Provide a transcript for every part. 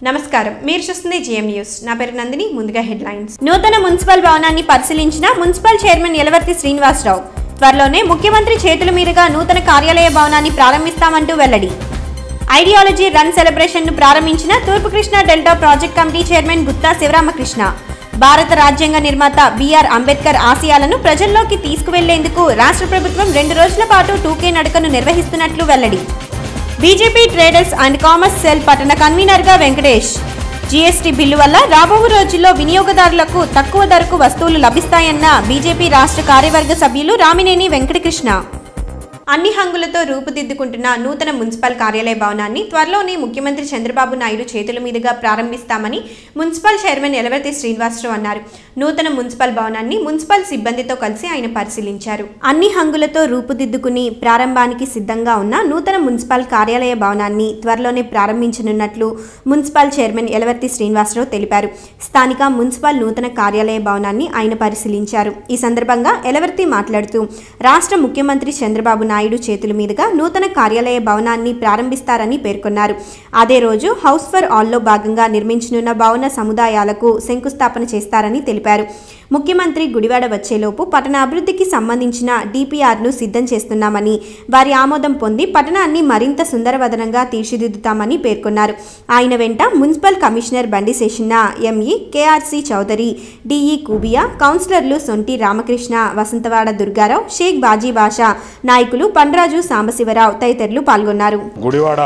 నమస్కారం మీరు చూస్తుంది జిఎం న్యూస్ నా పేరు నందిని ముందుగా హెడ్లైన్స్ నూతన మున్సిపల్ భవనాన్ని పరిశీలించిన మున్సిపల్ చైర్మన్ యలవర్తి శ్రీనివాసరావు త్వరలోనే ముఖ్యమంత్రి చేతుల మీదుగా నూతన కార్యాలయ భవనాన్ని ప్రారంభిస్తామంటూ వెల్లడి ఐడియాలజీ రన్ సెలబ్రేషన్ ను ప్రారంభించిన తూర్పు Krishna delta project committee chairman Gutta Sivaramakrishna భారత రాజ్యాంగ నిర్మాత బిఆర్ అంబేద్కర్ ఆశయాలను ప్రజల్లోకి తీసుకువెళ్లేందుకు రాష్ట్ర ప్రభుత్వం రెండు రోజుల పాటు టూకే నడకను నిర్వహిస్తున్నట్లు వెల్లడి BJP traders and commerce cell పట్టణ కన్వీనర్గా వెంకటేష్ జీఎస్టీ బిల్లు వల్ల రాబో రోజుల్లో వినియోగదారులకు తక్కువ ధరకు వస్తువులు లభిస్తాయన్న బీజేపీ రాష్ట్ర కార్యవర్గ సభ్యులు రామినేని వెంకటకృష్ణ అన్ని హంగులతో రూపుదిద్దుకుంటున్న నూతన మున్సిపల్ కార్యాలయ భవనాన్ని త్వరలోనే ముఖ్యమంత్రి చంద్రబాబు నాయుడు చేతుల మీదుగా ప్రారంభిస్తామని మున్సిపల్ చైర్మన్ ఎలవర్తి శ్రీనివాసరావు అన్నారు నూతన మున్సిపల్ భవనాన్ని మున్సిపల్ సిబ్బందితో కలిసి ఆయన పరిశీలించారు అన్ని హంగులతో రూపుదిద్దుకుని ప్రారంభానికి సిద్ధంగా ఉన్న నూతన మున్సిపల్ కార్యాలయ భవనాన్ని త్వరలోనే ప్రారంభించనున్నట్లు మున్సిపల్ చైర్మన్ ఎలవర్తి శ్రీనివాసరావు తెలిపారు స్థానిక మున్సిపల్ నూతన కార్యాలయ భవనాన్ని ఆయన పరిశీలించారు ఈ సందర్భంగా ఎలవర్తి మాట్లాడుతూ రాష్ట్ర ముఖ్యమంత్రి చంద్రబాబు నాయుడు చేతుల మీదుగా నూతన కార్యాలయ భవనాన్ని ప్రారంభిస్తారని పేర్కొన్నారు అదే రోజు హౌస్ ఫర్ ఆల్లో భాగంగా నిర్మించనున్న భవన సముదాయాలకు శంకుస్థాపన చేస్తారని తెలిపారు ముఖ్యమంత్రి గుడివాడ వచ్చేలోపు పట్టణ అభివృద్ధికి సంబంధించిన డిపిఆర్ను సిద్ధం చేస్తున్నామని వారి ఆమోదం పొంది పట్టణాన్ని మరింత సుందరవదనంగా తీర్చిదిద్దుతామని పేర్కొన్నారు ఆయన వెంట municipal commissioner Bandi Seshanna ME KRC Chowdary DE కూబియా కౌన్సిలర్లు సొంటి రామకృష్ణ వసంతవాడ దుర్గారావు షేక్ బాజీ బాషా నాయకులు పండ్రాజు సాంబశివరావు తదితరులు పాల్గొన్నారు గుడివాడ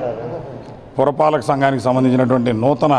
పురపాలక సంఘానికి సంబంధించినటువంటి నూతన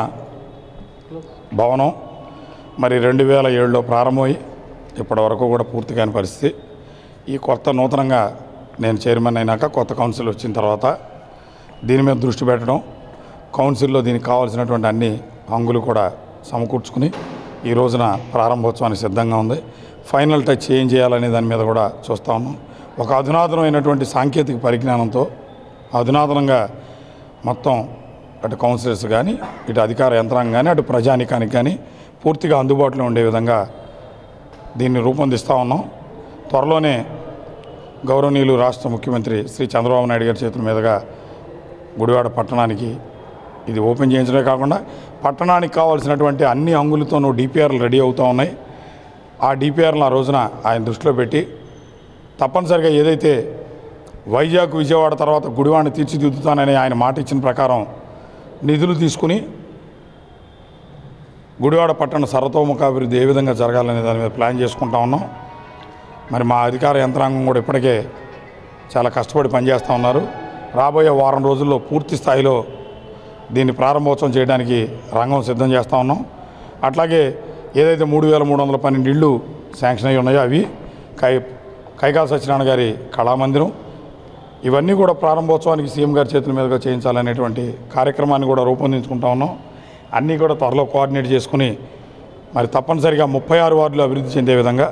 భవనం మరి రెండు వేల ఏడులో ప్రారంభమై ఇప్పటి వరకు కూడా పూర్తి కాని పరిస్థితి ఈ కొత్త నూతనంగా నేను చైర్మన్ అయినాక కొత్త కౌన్సిల్ వచ్చిన తర్వాత దీని మీద దృష్టి పెట్టడం కౌన్సిల్లో దీనికి కావాల్సినటువంటి అన్ని హంగులు కూడా సమకూర్చుకుని ఈ రోజున ప్రారంభోత్సవానికి సిద్ధంగా ఉంది ఫైనల్ టచ్ ఏం చేయాలనే దాని మీద కూడా చూస్తా ఉన్నాం ఒక అధునాతనమైనటువంటి సాంకేతిక పరిజ్ఞానంతో అధునాతనంగా మొత్తం అటు కౌన్సిలర్స్ కానీ ఇటు అధికార యంత్రాంగం కానీ అటు ప్రజానికానికి కానీ పూర్తిగా అందుబాటులో ఉండే విధంగా దీన్ని రూపొందిస్తూ ఉన్నాం త్వరలోనే గౌరవనీయులు రాష్ట్ర ముఖ్యమంత్రి శ్రీ చంద్రబాబు నాయుడు గారి చేతుల మీదుగా గుడివాడ పట్టణానికి ఇది ఓపెన్ చేయించడమే కాకుండా పట్టణానికి కావాల్సినటువంటి అన్ని అంగులతోనూ డిపిఆర్లు రెడీ అవుతూ ఉన్నాయి ఆ డిపిఆర్లు ఆ రోజున ఆయన దృష్టిలో పెట్టి తప్పనిసరిగా ఏదైతే వైజాగ్ విజయవాడ తర్వాత గుడివాడిని తీర్చిదిద్దుతానని ఆయన మాట ఇచ్చిన ప్రకారం నిధులు తీసుకుని గుడివాడ పట్టణ సర్వతోముఖాభివృద్ధి ఏ విధంగా జరగాలనే దాని మీద ప్లాన్ చేసుకుంటా ఉన్నాం మరి మా అధికార యంత్రాంగం కూడా ఇప్పటికే చాలా కష్టపడి పనిచేస్తూ ఉన్నారు రాబోయే వారం రోజుల్లో పూర్తి స్థాయిలో దీన్ని ప్రారంభోత్సవం చేయడానికి రంగం సిద్ధం చేస్తూ ఉన్నాం అట్లాగే ఏదైతే మూడు వేల మూడు వందల పన్నెండు ఇళ్ళు శాంక్షన్ అయి ఉన్నాయో అవి కై కైకాల సత్యనారాయణ గారి కళామందిరం ఇవన్నీ కూడా ప్రారంభోత్సవానికి సీఎం గారి చేతుల మీదుగా చేయించాలనేటువంటి కార్యక్రమాన్ని కూడా రూపొందించుకుంటా ఉన్నాం అన్నీ కూడా త్వరలో కోఆర్డినేట్ చేసుకుని మరి తప్పనిసరిగా ముప్పై ఆరు వార్డులు అభివృద్ధి చెందే విధంగా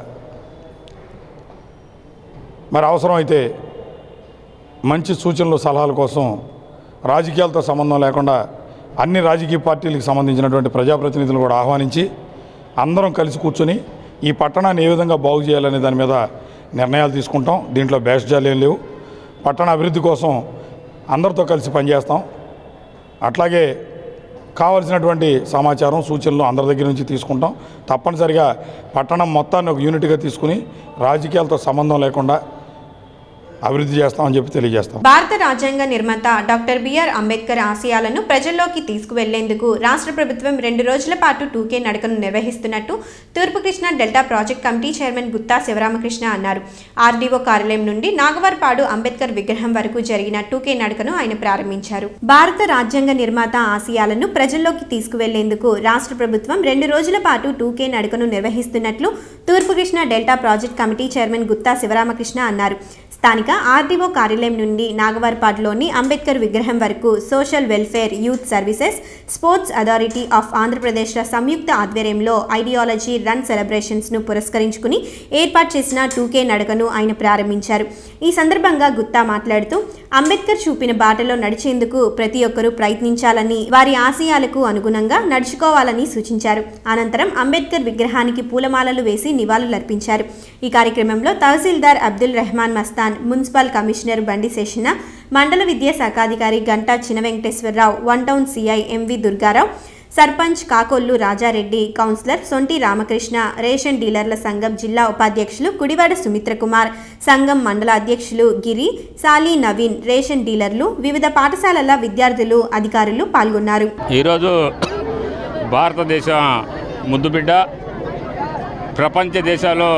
మరి అవసరమైతే మంచి సూచనలు సలహాల కోసం రాజకీయాలతో సంబంధం లేకుండా అన్ని రాజకీయ పార్టీలకు సంబంధించినటువంటి ప్రజాప్రతినిధులు కూడా ఆహ్వానించి అందరం కలిసి కూర్చొని ఈ పట్టణాన్ని ఏ విధంగా బాగు చేయాలనే దాని మీద నిర్ణయాలు తీసుకుంటాం దీంట్లో బేషజాలు ఏం లేవు పట్టణ అభివృద్ధి కోసం అందరితో కలిసి పనిచేస్తాం అట్లాగే కావలసినటువంటి సమాచారం సూచనలు అందరి దగ్గర నుంచి తీసుకుంటాం తప్పనిసరిగా పట్టణం మొత్తాన్ని ఒక యూనిట్గా తీసుకుని రాజకీయాలతో సంబంధం లేకుండా అభివృద్ధి చేస్తామని చెప్పి తెలియజేస్తాం భారత రాజ్యాంగ నిర్మాత డాక్టర్ బిఆర్ అంబేద్కర్ ఆశయాలను ప్రజల్లోకి తీసుకువెళ్లేందుకు రాష్ట్ర ప్రభుత్వం రెండు రోజుల పాటు టూకే నడకను నిర్వహిస్తున్నట్టు తూర్పు Krishna delta project committee chairman Gutta Sivaramakrishna అన్నారు ఆర్డీఓ కార్యాలయం నుండి నాగవార్పాడు అంబేద్కర్ విగ్రహం వరకు జరిగిన టూకే నడకను ఆయన ప్రారంభించారు భారత రాజ్యాంగ నిర్మాత ఆశయాలను ప్రజల్లోకి తీసుకువెళ్లేందుకు రాష్ట్ర ప్రభుత్వం రెండు రోజుల పాటు టూకే నడకను నిర్వహిస్తున్నట్లు తూర్పు Krishna delta project committee chairman Gutta Sivaramakrishna అన్నారు స్థానిక ఆర్డీఓ కార్యాలయం నుండి నాగవార్పాడ్లోని అంబేద్కర్ విగ్రహం వరకు social welfare youth services sports authority of ఆంధ్రప్రదేశ్ల సంయుక్త ఆధ్వర్యంలో ఐడియాలజీ రన్ సెలబ్రేషన్స్ను పురస్కరించుకుని ఏర్పాటు చేసిన టూకే నడకను ఆయన ప్రారంభించారు ఈ సందర్భంగా గుత్తా మాట్లాడుతూ అంబేద్కర్ చూపిన బాటలో నడిచేందుకు ప్రతి ఒక్కరూ ప్రయత్నించాలని వారి ఆశయాలకు అనుగుణంగా నడుచుకోవాలని సూచించారు అనంతరం అంబేద్కర్ విగ్రహానికి పూలమాలలు వేసి నివాళులర్పించారు ఈ కార్యక్రమంలో తహసీల్దార్ అబ్దుల్ రెహమాన్ మస్తాన్ ఖాన్ మున్సిపల్ కమిషనర్ బండి శేషన్న మండల విద్యాశాఖాధికారి Ganta Chinna Venkateswara Rao one town CI MV Durga Rao sarpanch Kakollu Raja Reddy councillor Sonti Ramakrishna ration డీలర్ల సంఘం జిల్లా ఉపాధ్యక్షులు కుడివాడ సుమిత్ర కుమార్ సంఘం మండల అధ్యక్షులు గిరి సాలి నవీన్ రేషన్ డీలర్లు వివిధ పాఠశాలల విద్యార్థులు అధికారులు పాల్గొన్నారు ఈరోజు భారతదేశం ముద్దుబిడ్డ ప్రపంచ దేశాల్లో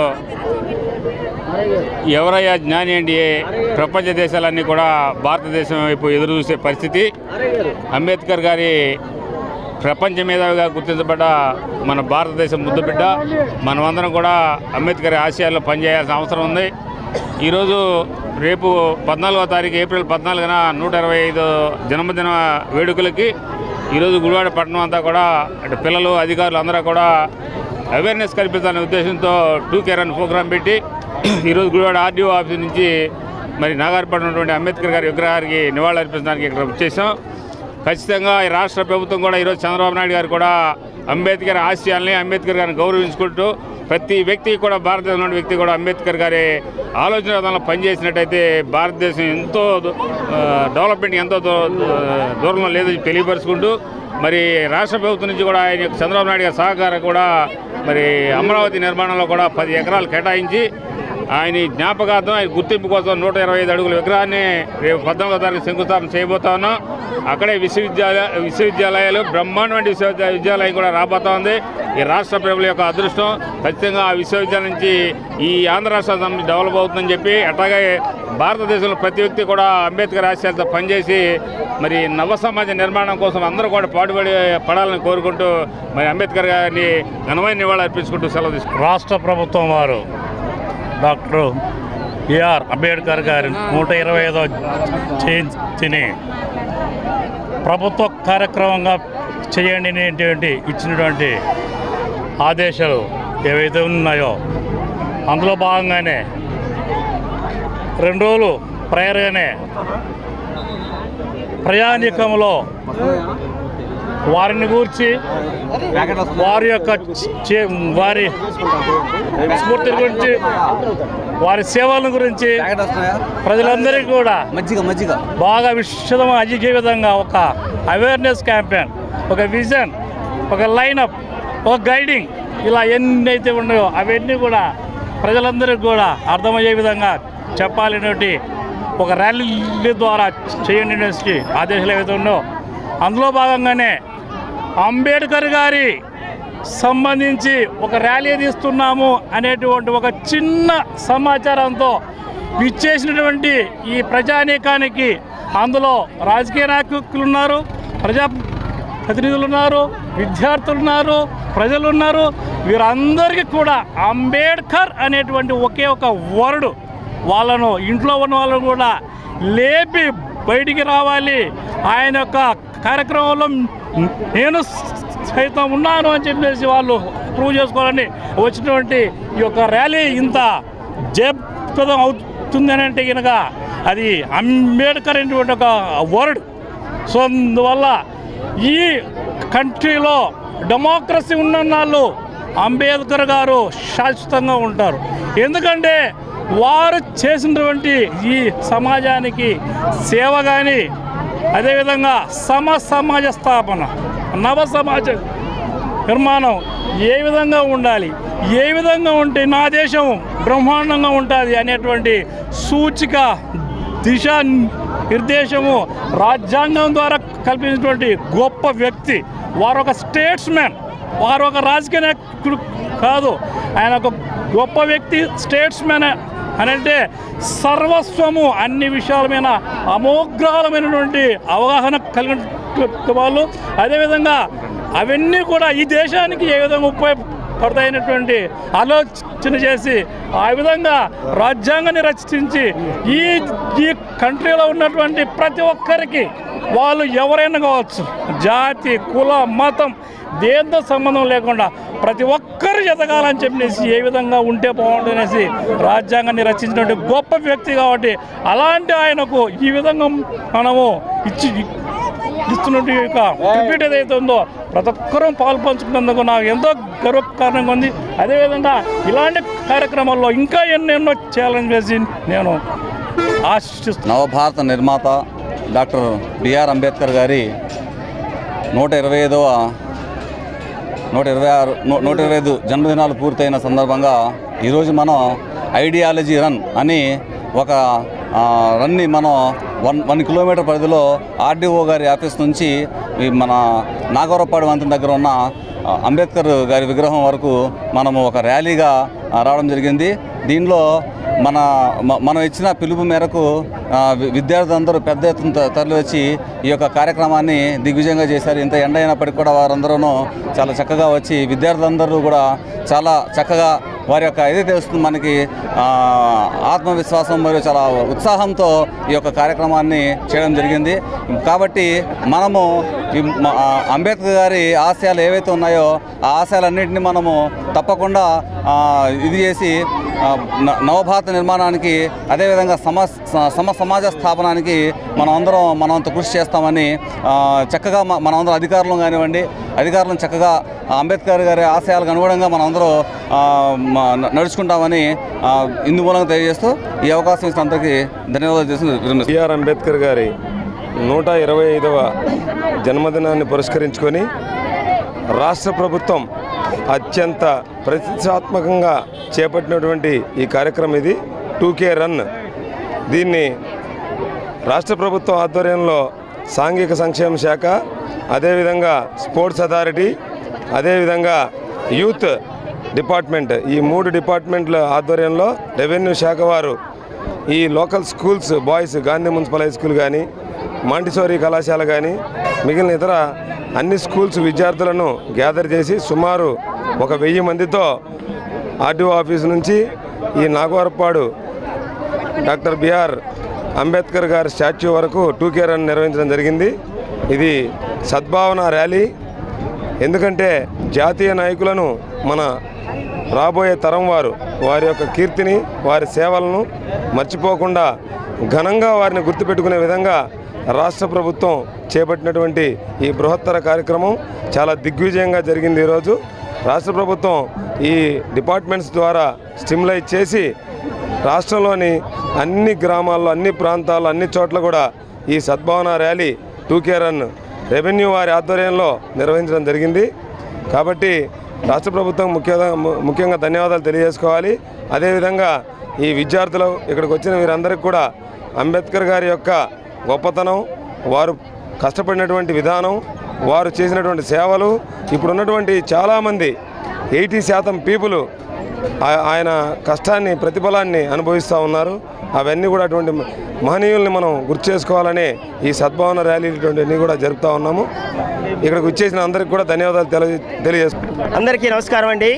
ఎవరయ్యా జ్ఞాని ఏంటి ప్రపంచ దేశాలన్నీ కూడా భారతదేశం వైపు ఎదురు చూసే పరిస్థితి అంబేద్కర్ గారి ప్రపంచ మేధావిగా గుర్తించబడ్డ మన భారతదేశం ముద్దుబిడ్డ మనమందరం కూడా అంబేద్కర్ ఆశయాల్లో పనిచేయాల్సిన అవసరం ఉంది ఈరోజు రేపు పద్నాలుగో తారీఖు ఏప్రిల్ పద్నాలుగున నూట ఇరవై ఐదు జన్మదిన వేడుకలకి ఈరోజు గుడివాడ పట్టణం అంతా కూడా అంటే పిల్లలు అధికారులు అందరూ కూడా అవేర్నెస్ కల్పించాలనే ఉద్దేశంతో టూ కేర్ అని ప్రోగ్రాం పెట్టి ఈరోజు గుడివాడ ఆర్డీఓ ఆఫీస్ నుంచి మరి నాగార్పట్నం ఉన్నటువంటి అంబేద్కర్ గారి విగ్రహానికి నివాళులర్పించడానికి ఇక్కడ వచ్చేసాం ఖచ్చితంగా ఈ రాష్ట్ర ప్రభుత్వం కూడా ఈరోజు చంద్రబాబు నాయుడు గారు కూడా అంబేద్కర్ ఆశయాల్ని అంబేద్కర్ గారిని గౌరవించుకుంటూ ప్రతి వ్యక్తి కూడా భారతదేశంలో ఉన్న వ్యక్తి కూడా అంబేద్కర్ గారి ఆలోచన విధానంలో పనిచేసినట్టయితే భారతదేశం ఎంతో ఆ, డెవలప్మెంట్ ఎంతో దూ- దూరంలో లేదని తెలియపరుచుకుంటూ మరి రాష్ట్ర ప్రభుత్వం నుంచి కూడా ఆయన యొక్క చంద్రబాబు నాయుడు గారి సహకారం కూడా మరి అమరావతి నిర్మాణంలో కూడా పది ఎకరాలు కేటాయించి ఆయన జ్ఞాపకార్థం ఆయన గుర్తింపు కోసం నూట ఇరవై ఐదు అడుగుల విగ్రహాన్ని రేపు పద్నాలుగో తారీఖు శంకుస్థాపన చేయబోతా ఉన్నాం అక్కడే విశ్వవిద్యాలయ విశ్వవిద్యాలయాలు బ్రహ్మాండమైన విశ్వవిద్యాలయం విద్యాలయం కూడా రాబోతా ఉంది ఈ రాష్ట్ర ప్రజల యొక్క అదృష్టం ఖచ్చితంగా ఆ విశ్వవిద్యాలయం నుంచి ఈ ఆంధ్ర రాష్ట్ర సమితి డెవలప్ అవుతుందని చెప్పి అట్లాగే భారతదేశంలో ప్రతి వ్యక్తి కూడా అంబేద్కర్ ఆశయాలతో పనిచేసి మరి నవ సమాజ నిర్మాణం కోసం అందరూ కూడా పాటుపడి పడాలని కోరుకుంటూ మరి అంబేద్కర్ గారిని ఘనమైన నివాళులు అర్పించుకుంటూ సెలవు తీసుకుంటాం రాష్ట్ర ప్రభుత్వం వారు డాక్టర్ బిఆర్ అంబేద్కర్ గారి నూట ఇరవై ఐదో జయంతిని ప్రభుత్వ కార్యక్రమంగా చేయండి అనేటువంటి ఇచ్చినటువంటి ఆదేశాలు ఏవైతే ఉన్నాయో అందులో భాగంగానే రెండు రోజులు ప్రయర్గానే ప్రయాణికంలో వారిని గూర్చి వారి యొక్క చే- వారి స్ఫూర్తి గురించి వారి సేవల గురించి ప్రజలందరికీ కూడా మజ్జిగ మజ్జిగ బాగా విశదం అయ్యే విధంగా ఒక అవేర్నెస్ క్యాంపెయిన్ ఒక విజన్ ఒక లైనప్ ఒక గైడింగ్ ఇలా ఎన్ని అయితే ఉన్నాయో అవన్నీ కూడా ప్రజలందరికీ కూడా అర్థమయ్యే విధంగా చెప్పాలనేటి ఒక ర్యాలీ ద్వారా చేయండి అనేసి ఆదేశాలు ఏవైతే ఉన్నాయో అందులో భాగంగానే అంబేద్కర్ గారి సంబంధించి ఒక ర్యాలీ తీస్తున్నాము అనేటువంటి ఒక చిన్న సమాచారంతో విచ్చేసినటువంటి ఈ ప్రజానీకానికి అందులో రాజకీయ నాయకులు ఉన్నారు ప్రజా ప్రతినిధులు ఉన్నారు విద్యార్థులు ఉన్నారు ప్రజలు ఉన్నారు వీరందరికీ కూడా అంబేద్కర్ అనేటువంటి ఒకే ఒక వర్డ్ వాళ్ళను ఇంట్లో ఉన్న వాళ్ళను కూడా లేపి బయటికి రావాలి ఆయన యొక్క కార్యక్రమంలో నేను సైతం ఉన్నాను అని చెప్పేసి వాళ్ళు ప్రూవ్ చేసుకోవాలని వచ్చినటువంటి ఈ యొక్క ర్యాలీ ఇంత జయప్రదం అవుతుందని అంటే కనుక అది అంబేద్కర్ అనేటువంటి ఒక వర్డ్ సో అందువల్ల ఈ కంట్రీలో డెమోక్రసీ ఉన్న వాళ్ళు అంబేద్కర్ గారు శాశ్వతంగా ఉంటారు ఎందుకంటే వారు చేసినటువంటి ఈ సమాజానికి సేవ కానీ అదేవిధంగా సమ సమాజ స్థాపన నవ సమాజ నిర్మాణం ఏ విధంగా ఉండాలి ఏ విధంగా ఉంటే నా దేశం బ్రహ్మాండంగా ఉంటుంది అనేటువంటి సూచిక దిశ నిర్దేశము రాజ్యాంగం ద్వారా కల్పించినటువంటి గొప్ప వ్యక్తి వారు ఒక స్టేట్స్మెన్ వారు ఒక రాజకీయ నాయకుడు కాదు ఆయన ఒక గొప్ప వ్యక్తి స్టేట్స్మెన్ అని అంటే సర్వస్వము అన్ని విషయాల మీద అమోఘ్రాలమైనటువంటి అవగాహన కలిగిన వాళ్ళు అదేవిధంగా అవన్నీ కూడా ఈ దేశానికి ఏ విధంగా ఉపయోగపడతాయనేటువంటి ఆలోచన చేసి ఆ విధంగా రాజ్యాంగాన్ని రచించి ఈ ఈ కంట్రీలో ఉన్నటువంటి ప్రతి ఒక్కరికి వాళ్ళు ఎవరైనా కావచ్చు జాతి కుల మతం దేంతో సంబంధం లేకుండా ప్రతి ఒక్కరు ఎదగాలని చెప్పేసి ఏ విధంగా ఉంటే బాగుంటుందనేసి రాజ్యాంగాన్ని రచించినటువంటి గొప్ప వ్యక్తి కాబట్టి అలాంటి ఆయనకు ఈ విధంగా మనము ఇచ్చి ఇస్తున్నట్టు యొక్క రిపీట్ ఏదైతే ఉందో ప్రతి ఒక్కరూ పాలు పంచుకున్నందుకు నాకు ఎంతో గర్వకారణంగా ఉంది అదేవిధంగా ఇలాంటి కార్యక్రమాల్లో ఇంకా ఎన్నెన్నో చేయాలని చేసి నేను ఆశిస్తూ నవభారత నిర్మాత డాక్టర్ బిఆర్ అంబేద్కర్ గారి నూట ఇరవై ఐదవ నూట ఇరవై ఆరు నూ- నూట ఇరవై ఐదు జన్మదినాలు పూర్తయిన సందర్భంగా ఈరోజు మనం ఐడియాలజీ రన్ అని ఒక ఆ, రన్ని మనం వన్ వన్ కిలోమీటర్ పరిధిలో ఆర్డీఓ గారి ఆఫీస్ నుంచి ఈ మన నాగవరపాడు వంతెన దగ్గర ఉన్న ఆ, అంబేద్కర్ గారి విగ్రహం వరకు మనము ఒక ర్యాలీగా ఆ, రావడం జరిగింది దీనిలో మన మ- మనం ఇచ్చిన పిలుపు మేరకు ఆ, వి- విద్యార్థులందరూ పెద్ద ఎత్తున త- తరలి వచ్చి ఈ యొక్క కార్యక్రమాన్ని దిగ్విజయంగా చేశారు ఇంత ఎండ అయినప్పటికీ కూడా వారందరూ చాలా చక్కగా వచ్చి విద్యార్థులందరూ కూడా చాలా చక్కగా వారి యొక్క ఏదైతే వస్తుంది మనకి ఆ, ఆత్మవిశ్వాసం మరియు చాలా ఉత్సాహంతో ఈ యొక్క కార్యక్రమాన్ని చేయడం జరిగింది కాబట్టి మనము ఈ మ- ఆ, అంబేద్కర్ గారి ఆశయాలు ఏవైతే ఉన్నాయో ఆ ఆశయాలన్నింటినీ మనము తప్పకుండా ఆ, ఇది చేసి ఆ, న- నవభారత నిర్మాణానికి అదేవిధంగా సమ స- సమ సమాజ స్థాపనానికి మనం అందరం మనంత కృషి చేస్తామని ఆ, చక్కగా మ- మనమందరం అధికారులు కానివ్వండి అధికారులను చక్కగా అంబేద్కర్ గారి ఆశయాలకు అనుగుణంగా మనందరం ఆ, మ- న- నడుచుకుంటామని ఆ, ఇందు మూలంగా తెలియజేస్తూ ఈ అవకాశం ఇచ్చిన అందరికీ ధన్యవాదాలు చేసి విరమిస్తున్నాను. బిఆర్ అంబేద్కర్ గారి నూట ఇరవై ఐదవ జన్మదినాన్ని పురస్కరించుకొని రాష్ట్ర ప్రభుత్వం అత్యంత ప్రతిష్టాత్మకంగా చేపట్టినటువంటి ఈ కార్యక్రమం ఇది టూకే రన్ దీన్ని రాష్ట్ర ప్రభుత్వం ఆధ్వర్యంలో సాంఘిక సంక్షేమ శాఖ అదేవిధంగా స్పోర్ట్స్ అథారిటీ అదేవిధంగా యూత్ డిపార్ట్మెంట్ ఈ మూడు డిపార్ట్మెంట్ల ఆధ్వర్యంలో రెవెన్యూ శాఖ వారు ఈ local schools boys Gandhi municipal high school కానీ మాంటిసోరీ కళాశాల కానీ మిగిలిన ఇతర అన్ని స్కూల్స్ విద్యార్థులను గ్యాదర్ చేసి సుమారు ఒక వెయ్యి మందితో ఆర్డీఓ ఆఫీస్ నుంచి ఈ నాగవరపాడు డాక్టర్ బిఆర్ అంబేద్కర్ గారి స్టాచ్యూ వరకు టూకే రన్ నిర్వహించడం జరిగింది ఇది సద్భావన ర్యాలీ ఎందుకంటే జాతీయ నాయకులను మన రాబోయే తరం వారు వారి యొక్క కీర్తిని వారి సేవలను మర్చిపోకుండా ఘనంగా వారిని గుర్తుపెట్టుకునే విధంగా రాష్ట్ర ప్రభుత్వం చేపట్టినటువంటి ఈ బృహత్తర కార్యక్రమం చాలా దిగ్విజయంగా జరిగింది ఈరోజు రాష్ట్ర ప్రభుత్వం ఈ డిపార్ట్మెంట్స్ ద్వారా స్టిమ్లైజ్ చేసి రాష్ట్రంలోని అన్ని గ్రామాల్లో అన్ని ప్రాంతాల్లో అన్ని చోట్ల కూడా ఈ Sadbhavana rally two K run revenue వారి ఆధ్వర్యంలో నిర్వహించడం జరిగింది కాబట్టి రాష్ట్ర ప్రభుత్వం ముఖ్యంగా ముఖ్యంగా ధన్యవాదాలు తెలియజేసుకోవాలి అదేవిధంగా ఈ విద్యార్థులు ఇక్కడికి వచ్చిన వీరందరికీ కూడా అంబేద్కర్ గారి యొక్క గొప్పతనం వారు కష్టపడినటువంటి విధానం వారు చేసినటువంటి సేవలు ఇప్పుడున్నటువంటి చాలామంది ఎయిటీ శాతం పీపుల్ ఆ- ఆయన కష్టాన్ని ప్రతిఫలాన్ని అనుభవిస్తూ ఉన్నారు అవన్నీ కూడా అటువంటి మహనీయుల్ని మనం గుర్తు చేసుకోవాలని ఈ సద్భావన ర్యాలీ ఇటువంటివన్నీ కూడా జరుపుతూ ఉన్నాము ఇక్కడికి వచ్చేసిన అందరికి కూడా ధన్యవాదాలు తెలియ తెలియజేస్తున్నాం అందరికీ నమస్కారం అండి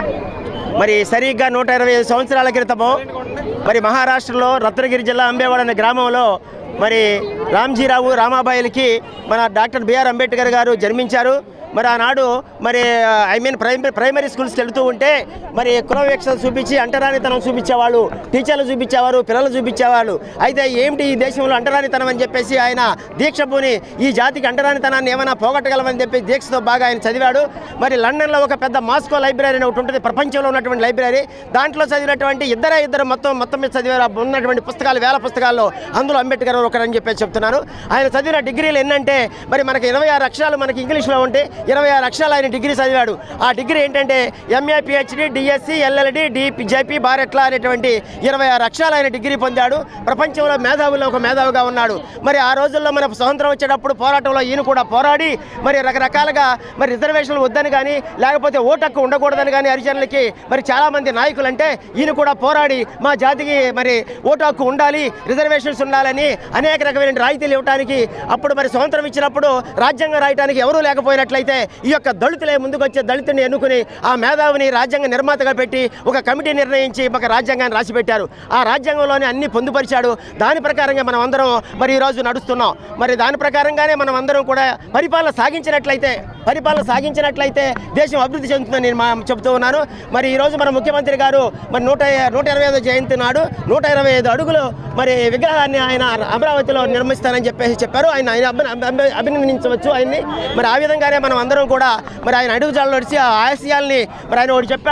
మరి సరిగ్గా నూట ఇరవై ఐదు సంవత్సరాల క్రితము మరి మహారాష్ట్రలో రత్నగిరి జిల్లా అంబేవాడ అనే గ్రామంలో మరి రామ్జీరావు రామాబాయిలకి మన డాక్టర్ బిఆర్ అంబేద్కర్ గారు జన్మించారు మరి ఆనాడు మరి ఐ మీన్ ప్రైమరీ ప్రైమరీ స్కూల్స్కి వెళ్తూ ఉంటే మరి కులవివక్ష చూపించి అంటరానితనం చూపించేవాళ్ళు టీచర్లు చూపించేవారు పిల్లలు చూపించేవాళ్ళు అయితే ఏమిటి ఈ దేశంలో అంటరానితనం అని చెప్పేసి ఆయన దీక్ష పూని ఈ జాతికి అంటరానితనాన్ని ఏమైనా పోగొట్టగలమని చెప్పి దీక్షతో బాగా ఆయన చదివాడు మరి లండన్లో ఒక పెద్ద మాస్కో లైబ్రరీ అని ఒకటి ఉంటుంది ప్రపంచంలో ఉన్నటువంటి లైబ్రరీ దాంట్లో చదివినటువంటి ఇద్దరే ఇద్దరు మొత్తం మొత్తం మీద చదివారు ఆ ఉన్నటువంటి పుస్తకాలు వేల పుస్తకాల్లో అందులో అంబేద్కర్ ఒకరని చెప్పేసి చెప్తున్నారు ఆయన చదివిన డిగ్రీలు ఎన్నంటే మరి మనకి ఇరవై ఆరు అక్షరాలు మనకి ఇంగ్లీష్లో ఉంటే ఇరవై ఆరు అక్షరాలు ఆయన డిగ్రీ చదివాడు ఆ డిగ్రీ ఏంటంటే MA PhD DSc LLD D JP bar at law అనేటువంటి ఇరవై ఆరు అక్షరాలు ఆయన డిగ్రీ పొందాడు ప్రపంచంలో మేధావుల్లో ఒక మేధావిగా ఉన్నాడు మరి ఆ రోజుల్లో మన స్వతంత్రం వచ్చేటప్పుడు పోరాటంలో ఈయన కూడా పోరాడి మరి రకరకాలుగా మరి రిజర్వేషన్లు వద్దని కానీ లేకపోతే ఓటు హక్కు ఉండకూడదని కానీ హరిజనులకి మరి చాలామంది నాయకులు అంటే ఈయన కూడా పోరాడి మా జాతికి మరి ఓటు హక్కు ఉండాలి రిజర్వేషన్స్ ఉండాలని అనేక రకమైన రాయితీలు ఇవ్వడానికి అప్పుడు మరి స్వతంత్రం ఇచ్చినప్పుడు రాజ్యాంగం రాయడానికి ఎవరూ లేకపోయినట్లయితే ఈ యొక్క దళితులే ముందుకు వచ్చే దళితుని ఎన్నుకుని ఆ మేధావిని రాజ్యాంగ నిర్మాతగా పెట్టి ఒక కమిటీ నిర్ణయించి ఒక రాజ్యాంగాన్ని రాసి పెట్టారు ఆ రాజ్యాంగంలోనే అన్ని పొందుపరిచాడు దాని ప్రకారంగా మనం అందరం మరి ఈరోజు నడుస్తున్నాం మరి దాని ప్రకారంగానే మనం అందరం కూడా పరిపాలన సాగించినట్లయితే పరిపాలన సాగించినట్లయితే దేశం అభివృద్ధి చెందుతుందని నేను మా చెబుతూ ఉన్నాను మరి ఈరోజు మన ముఖ్యమంత్రి గారు మరి నూట నూట ఇరవై ఐదో జయంతి నాడు నూట ఇరవై ఐదు అడుగులు మరి విగ్రహాన్ని ఆయన అమరావతిలో నిర్మిస్తానని చెప్పేసి చెప్పారు ఆయన ఆయన అభి- అభి- అభినందించవచ్చు ఆయన్ని మరి ఆ విధంగానే మనం అందరం కూడా మరి ఆయన అడుగుజాలలో నడిచి ఆ ఆశయాల్ని మరి ఆయన ఒకటి చెప్పాడు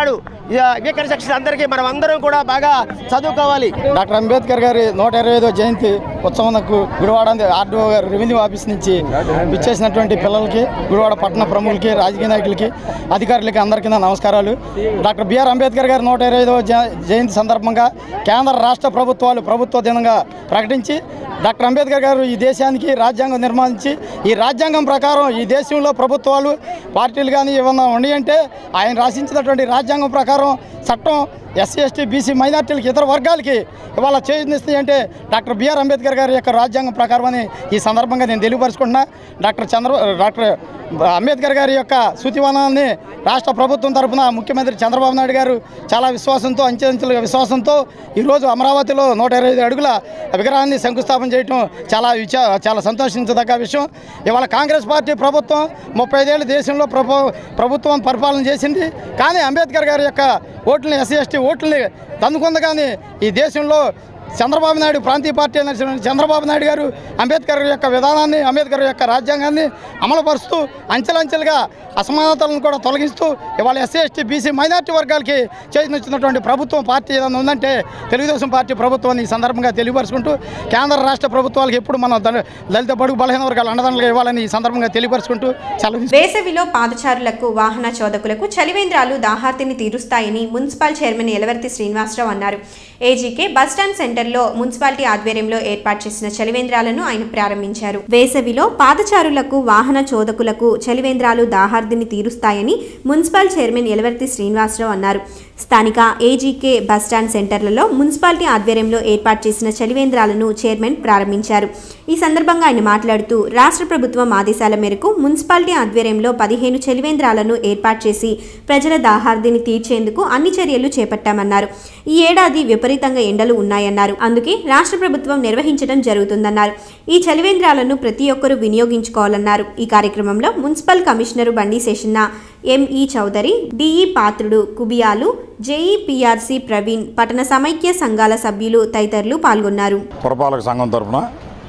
ఇక వికర సెక్షన్ అందరికీ మనం అందరం కూడా బాగా చదువుకోవాలి డాక్టర్ అంబేద్కర్ గారి నూట ఇరవై ఐదో జయంతి ఉత్సవంకు గుడివాడ ఆర్డీఓ గారు రెవెన్యూ ఆఫీస్ నుంచి ఇచ్చేసినటువంటి పిల్లలకి గుడివాడ పట్టణ ప్రముఖులకి రాజకీయ నాయకులకి అధికారులకి అందరికీ నా నమస్కారాలు డాక్టర్ బిఆర్ అంబేద్కర్ గారి నూట ఇరవై ఐదవ జయంతి సందర్భంగా కేంద్ర రాష్ట్ర ప్రభుత్వాలు ప్రభుత్వ దినంగా ప్రకటించి డాక్టర్ అంబేద్కర్ గారు ఈ దేశానికి రాజ్యాంగం నిర్మాణించి ఈ రాజ్యాంగం ప్రకారం ఈ దేశంలో ప్రభుత్వాలు పార్టీలు కానీ ఏమన్నా ఉన్నాయంటే ఆయన రాసించినటువంటి రాజ్యాంగం ప్రకారం చట్టం ఎస్సీ ఎస్టీ బీసీ మైనార్టీలకి ఇతర వర్గాలకి ఇవాళ చేయూతనిస్తాయి అంటే డాక్టర్ బిఆర్ అంబేద్కర్ గారి యొక్క రాజ్యాంగం ప్రకారం అని ఈ సందర్భంగా నేను తెలియపరుచుకుంటున్నా డాక్టర్ చంద్ర డాక్టర్ అంబేద్కర్ గారి యొక్క శృతివనాన్ని రాష్ట్ర ప్రభుత్వం తరఫున ముఖ్యమంత్రి చంద్రబాబు నాయుడు గారు చాలా విశ్వాసంతో అంచెలంచెలుగా విశ్వాసంతో ఈరోజు అమరావతిలో నూట ఇరవై ఐదు అడుగుల విగ్రహాన్ని శంకుస్థాపన చేయటం చాలా విచా చాలా సంతోషించదగ్గ విషయం ఇవాళ కాంగ్రెస్ పార్టీ ప్రభుత్వం ముప్పై ఐదేళ్ళు దేశంలో ప్రభు ప్రభుత్వం పరిపాలన చేసింది కానీ అంబేద్కర్ గారి యొక్క ఓట్లని ఎస్సీ ఎస్టీ ఓట్లని తందుకుంది కానీ ఈ దేశంలో చంద్రబాబు నాయుడు ప్రాంతీయ పార్టీ అయిన చంద్రబాబు నాయుడు గారు అంబేద్కర్ యొక్క విధానాన్ని అంబేద్కర్ యొక్క రాజ్యాంగాన్ని అమలుపరుస్తూ అంచెలంచెలుగా అసమానతలను కూడా తొలగిస్తూ ఇవాళ ఎస్సీ ఎస్టీ బీసీ మైనార్టీ వర్గాలకి చేసినటువంటి ప్రభుత్వం పార్టీ ఏదైనా ఉందంటే తెలుగుదేశం పార్టీ ప్రభుత్వాన్ని ఈ సందర్భంగా తెలియపరుచుకుంటూ కేంద్ర రాష్ట్ర ప్రభుత్వాలకు ఎప్పుడు మనం దళ- దళిత బడుగు బలహీన వర్గాలు అండదండలుగా ఇవ్వాలని ఈ సందర్భంగా తెలియపరుచుకుంటూ సెలవు తీసుకుంటున్నాను. వేసవిలో పాదచారులకు వాహన చోదకులకు చలివేంద్రాలు దాహార్తిని తీరుస్తాయని మున్సిపల్ చైర్మన్ ఎలవర్తి శ్రీనివాసరావు అన్నారు ఏజీకే బస్టాండ్ సెంటర్లో మున్సిపాలిటీ ఆధ్వర్యంలో ఏర్పాటు చేసిన చలివేంద్రాలను ఆయన ప్రారంభించారు వేసవిలో పాదచారులకు వాహన చోదకులకు చలివేంద్రాలు దాహార్తిని తీరుస్తాయని మున్సిపల్ చైర్మన్ ఎలవర్తి శ్రీనివాసరావు అన్నారు స్థానిక ఏజీకే బస్టాండ్ సెంటర్లలో మున్సిపాలిటీ ఆధ్వర్యంలో ఏర్పాటు చేసిన చలివేంద్రాలను చైర్మన్ ప్రారంభించారు ఈ సందర్భంగా ఆయన మాట్లాడుతూ రాష్ట్ర ప్రభుత్వం ఆదేశాల మేరకు మున్సిపాలిటీ ఆధ్వర్యంలో పదిహేను చలివేంద్రాలను ఏర్పాటు చేసి ప్రజల దాహార్దిని తీర్చేందుకు అన్ని చర్యలు చేపట్టామన్నారు ఈ ఏడాది విపరీతంగా ఎండలు ఉన్నాయన్నారు అందుకే రాష్ట్ర ప్రభుత్వం నిర్వహించడం జరుగుతుందన్నారు ఈ చలివేంద్రాలను ప్రతి ఒక్కరూ వినియోగించుకోవాలన్నారు ఈ కార్యక్రమంలో municipal commissioner Bandi Seshanna ME Chowdary DE Patrudu కుబియాలు జేఈ పిఆర్సి ప్రవీణ్ పట్టణ సమైక్య సంఘాల సభ్యులు తదితరులు పాల్గొన్నారు పురపాలక సంఘం తరఫున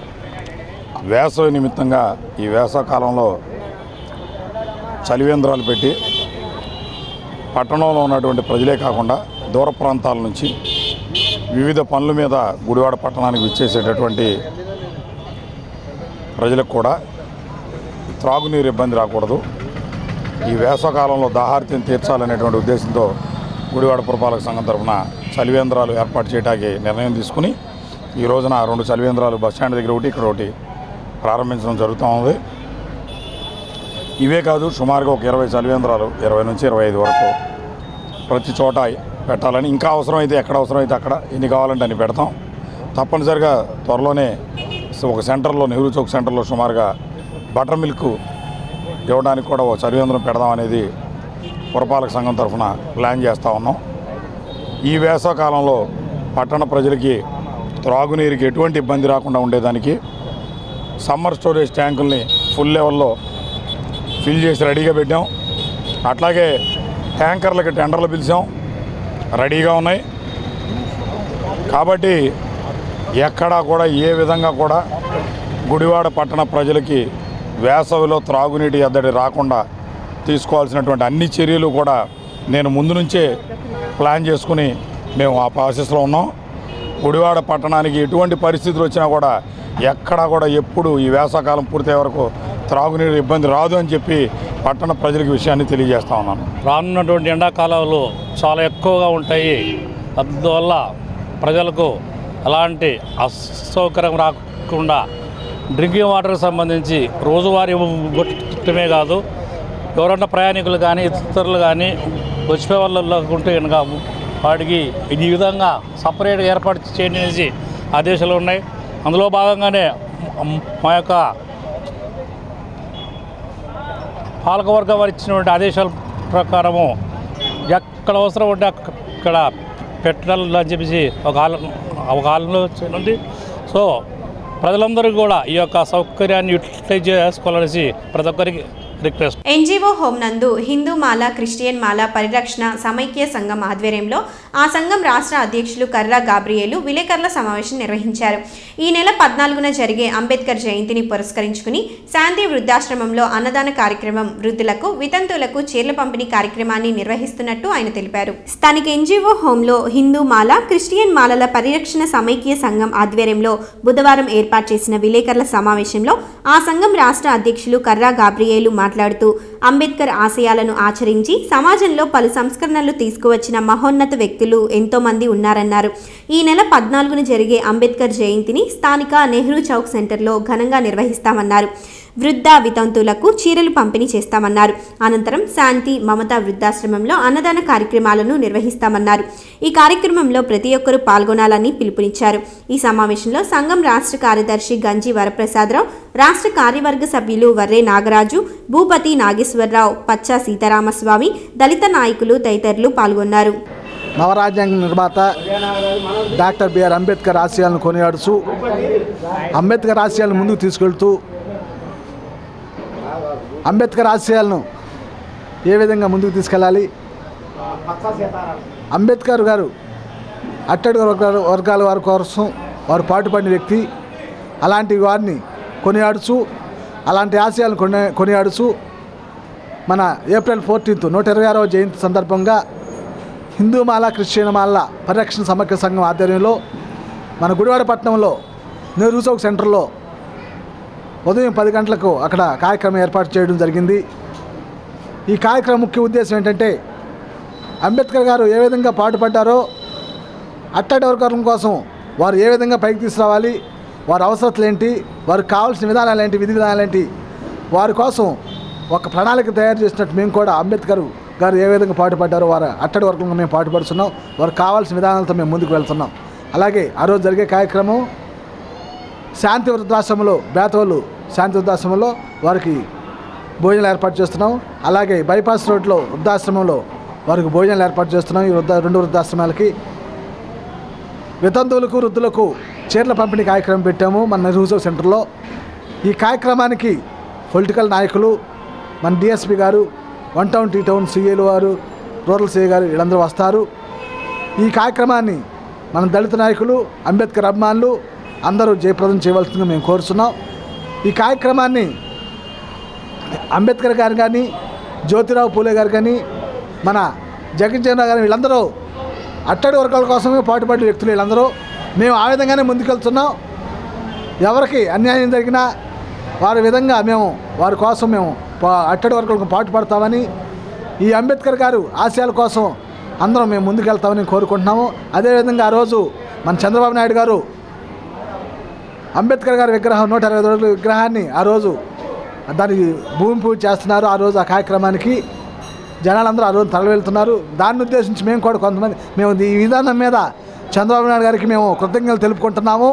వేసవి నిమిత్తంగా ఈ వేసవకాలంలో చలివేంద్రాలు పెట్టి పట్టణంలో ఉన్నటువంటి ప్రజలే కాకుండా దూర ప్రాంతాల నుంచి వివిధ పనుల మీద గుడివాడ పట్టణానికి విచ్చేసేటటువంటి ప్రజలకు కూడా త్రాగునీరు ఇబ్బంది రాకూడదు ఈ వేసవకాలంలో దాహార్తిని తీర్చాలనేటువంటి ఉద్దేశంతో గుడివాడ పురపాలక సంఘం తరఫున చలివేంద్రాలు ఏర్పాటు చేయడానికి నిర్ణయం తీసుకుని ఈ రోజున రెండు చలివేంద్రాలు బస్ స్టాండ్ దగ్గర ఒకటి ఇక్కడ ఒకటి ప్రారంభించడం జరుగుతూ ఉంది ఇవే కాదు సుమారుగా ఒక ఇరవై చలివేంద్రాలు ఇరవై నుంచి ఇరవై ఐదు వరకు ప్రతి చోట పెట్టాలని ఇంకా అవసరమైతే ఎక్కడ అవసరమైతే అక్కడ ఎన్ని కావాలంటే అన్ని పెడతాం తప్పనిసరిగా త్వరలోనే ఒక సెంటర్లో నెహ్రూ చౌక్ సెంటర్లో సుమారుగా బటర్ మిల్క్ ఇవ్వడానికి కూడా ఒక చలివేంద్రం పెడదాం అనేది పురపాలక సంఘం తరఫున ప్లాన్ చేస్తూ ఉన్నాం ఈ వేసవకాలంలో పట్టణ ప్రజలకి త్రాగునీరుకి ఎటువంటి ఇబ్బంది రాకుండా ఉండేదానికి సమ్మర్ స్టోరేజ్ ట్యాంకుల్ని ఫుల్ లెవెల్లో ఫిల్ చేసి రెడీగా పెట్టాం అట్లాగే ట్యాంకర్లకి టెండర్లు పిలిచాం రెడీగా ఉన్నాయి కాబట్టి ఎక్కడా కూడా ఏ విధంగా కూడా గుడివాడ పట్టణ ప్రజలకి వేసవిలో త్రాగునీటి ఎద్దడి రాకుండా తీసుకోవాల్సినటువంటి అన్ని చర్యలు కూడా నేను ముందు నుంచే ప్లాన్ చేసుకుని మేము ఆ ప్రాసెస్లో ఉన్నాం గుడివాడ పట్టణానికి ఎటువంటి పరిస్థితులు వచ్చినా కూడా ఎక్కడా కూడా ఎప్పుడు ఈ వేసవకాలం పూర్తయ్యే వరకు త్రాగునీరు ఇబ్బంది రాదు అని చెప్పి పట్టణ ప్రజలకు విషయాన్ని తెలియజేస్తా ఉన్నాను రానున్నటువంటి ఎండాకాలాలు చాలా ఎక్కువగా ఉంటాయి అందువల్ల ప్రజలకు ఎలాంటి అసౌకర్యం రాకుండా డ్రింకింగ్ వాటర్కి సంబంధించి రోజువారీ కొట్టమే కాదు ఎవరన్నా ప్రయాణికులు కానీ ఇతరులు కానీ వచ్చిపోయే వాళ్ళు ఉంటే కనుక వాటికి ఈ విధంగా సపరేట్గా ఏర్పాటు చేయండి అనేసి ఆదేశాలు ఉన్నాయి అందులో భాగంగానే మా యొక్క పాలకవర్గం వారు ఇచ్చినటువంటి ఆదేశాల ప్రకారము ఎక్కడ అవసరం ఉంటే అక్కడ పెట్టాలని అని చెప్పేసి ఒక ఆలో ఒక ఆలోచన ఉంది సో ప్రజలందరూ కూడా ఈ యొక్క సౌకర్యాన్ని యూటిలైజ్ చేసుకోవాలనేసి ప్రతి ఒక్కరికి రిక్వెస్ట్ ఎన్జీఓ హోం నందు హిందూ మాల క్రిస్టియన్ మాల పరిరక్షణ సమైక్య సంఘం ఆధ్వర్యంలో ఆ సంఘం రాష్ట్ర అధ్యక్షులు కర్రా గాబ్రియేలు విలేకరుల సమావేశం నిర్వహించారు ఈ నెల పద్నాలుగున జరిగే అంబేద్కర్ జయంతిని పురస్కరించుకుని శాంతి వృద్ధాశ్రమంలో అన్నదాన కార్యక్రమం వృద్ధులకు వితంతువులకు చీరల పంపిణీ కార్యక్రమాన్ని నిర్వహిస్తున్నట్టు ఆయన తెలిపారు స్థానిక ఎన్జీఓ హోంలో హిందూ మాల క్రిస్టియన్ మాలల పరిరక్షణ సమైక్య సంఘం ఆధ్వర్యంలో బుధవారం ఏర్పాటు చేసిన విలేకరుల సమావేశంలో ఆ సంఘం రాష్ట్ర అధ్యక్షులు కర్రా గాబ్రియేలు మాట్లాడుతూ అంబేద్కర్ ఆశయాలను ఆచరించి సమాజంలో పలు సంస్కరణలు తీసుకువచ్చిన మహోన్నత వ్యక్తులు ఎంతో మంది ఉన్నారన్నారు ఈ నెల పద్నాలుగున జరిగే అంబేద్కర్ జయంతిని స్థానిక నెహ్రూ చౌక్ సెంటర్లో ఘనంగా నిర్వహిస్తామన్నారు వృద్ధ వితంతువులకు చీరలు పంపిణీ చేస్తామన్నారు అనంతరం శాంతి మమతా వృద్ధాశ్రమంలో అన్నదాన కార్యక్రమాలను నిర్వహిస్తామన్నారు ఈ కార్యక్రమంలో ప్రతి ఒక్కరూ పాల్గొనాలని పిలుపునిచ్చారు ఈ సమావేశంలో సంఘం రాష్ట్ర కార్యదర్శి గంజి వరప్రసాదరావు రాష్ట్ర కార్యవర్గ సభ్యులు వర్రే నాగరాజు భూపతి నాగేశ్వరరావు పచ్చా సీతారామస్వామి దళిత నాయకులు తదితరులు పాల్గొన్నారు నవరాజ్యాంగ నిర్మాత డాక్టర్ బిఆర్ అంబేద్కర్ ఆశయాలను కొనియాడుతూ అంబేద్కర్ ఆశయాలను ముందుకు తీసుకెళ్తూ అంబేద్కర్ ఆశయాలను ఏ విధంగా ముందుకు తీసుకెళ్ళాలి అంబేద్కర్ గారు అట్టడి వర్గాల వర్గాల వారి కోసం వారు పాటుపడిన వ్యక్తి అలాంటి వారిని కొనియాడుచు అలాంటి ఆశయాలను కొని కొనియాడుచు మన ఏప్రిల్ ఫోర్టీన్త్ నూట ఇరవై ఆరవ జయంతి సందర్భంగా హిందూ మాల క్రిస్టియన్ మాల పరిరక్షణ సమగ్ర సంఘం ఆధ్వర్యంలో మన గుడివాడ పట్టణంలో నెహ్రూ చౌక్ సెంటర్లో ఉదయం పది గంటలకు అక్కడ కార్యక్రమం ఏర్పాటు చేయడం జరిగింది ఈ కార్యక్రమం ముఖ్య ఉద్దేశం ఏంటంటే అంబేద్కర్ గారు ఏ విధంగా పాటుపడ్డారో అట్టడి వర్గం కోసం వారు ఏ విధంగా పైకి తీసుకురావాలి వారి అవసరతలు ఏంటి వారికి కావాల్సిన విధానాలు ఏంటి విధి విధానాలు ఏంటి వారి కోసం ఒక ప్రణాళిక తయారు చేసినట్టు మేము కూడా అంబేద్కర్ గారు ఏ విధంగా పాటుపడ్డారో వారు అట్టడి వర్గంగా మేము పాటుపడుతున్నాం వారికి కావాల్సిన విధానాలతో మేము ముందుకు వెళ్తున్నాం అలాగే ఆ రోజు జరిగే కార్యక్రమం శాంతి వృద్ధాశ్రమంలో బేతవాళ్ళు శాంతి వృద్ధాశ్రమంలో వారికి భోజనాలు ఏర్పాటు చేస్తున్నాం అలాగే బైపాస్ రోడ్లో వృద్ధాశ్రమంలో వారికి భోజనాలు ఏర్పాటు చేస్తున్నాం ఈ వృద్ధ రెండు వృద్ధాశ్రమాలకి వితంతువులకు వృద్ధులకు చీరల పంపిణీ కార్యక్రమం పెట్టాము మన నెహ్రూ సెంటర్లో ఈ కార్యక్రమానికి పొలిటికల్ నాయకులు మన డిఎస్పి గారు వన్ టౌన్ టీ టౌన్ సిఏలు వారు రూరల్ సిఏ గారు వీళ్ళందరూ వస్తారు ఈ కార్యక్రమాన్ని మన దళిత నాయకులు అంబేద్కర్ అభిమానులు అందరూ జయప్రదం చేయవలసిందిగా మేము కోరుతున్నాం ఈ కార్యక్రమాన్ని అంబేద్కర్ గారు కానీ జ్యోతిరావు పూలే గారు కానీ మన జగజ్జనరావు గారు వీళ్ళందరూ అట్టడి వర్గాల కోసమే పాటుపడే వ్యక్తులు వీళ్ళందరూ మేము ఆ విధంగానే ముందుకెళ్తున్నాం ఎవరికి అన్యాయం జరిగినా వారి విధంగా మేము వారి కోసం మేము పా- అట్టడి వర్గాలకు పాటుపడతామని ఈ అంబేద్కర్ గారు ఆశయాల కోసం అందరం మేము ముందుకెళ్తామని కోరుకుంటున్నాము అదేవిధంగా ఆ రోజు మన చంద్రబాబు నాయుడు గారు అంబేద్కర్ గారి విగ్రహం నూట ఇరవై రోజుల విగ్రహాన్ని ఆ రోజు దానికి భూమి పూజ చేస్తున్నారు ఆ రోజు ఆ కార్యక్రమానికి జనాలందరూ ఆ రోజు తరలి వెళ్తున్నారు దాన్ని ఉద్దేశించి మేము కూడా కొంతమంది మేము ఈ విధానం మీద చంద్రబాబు నాయుడు గారికి మేము కృతజ్ఞతలు తెలుపుకుంటున్నాము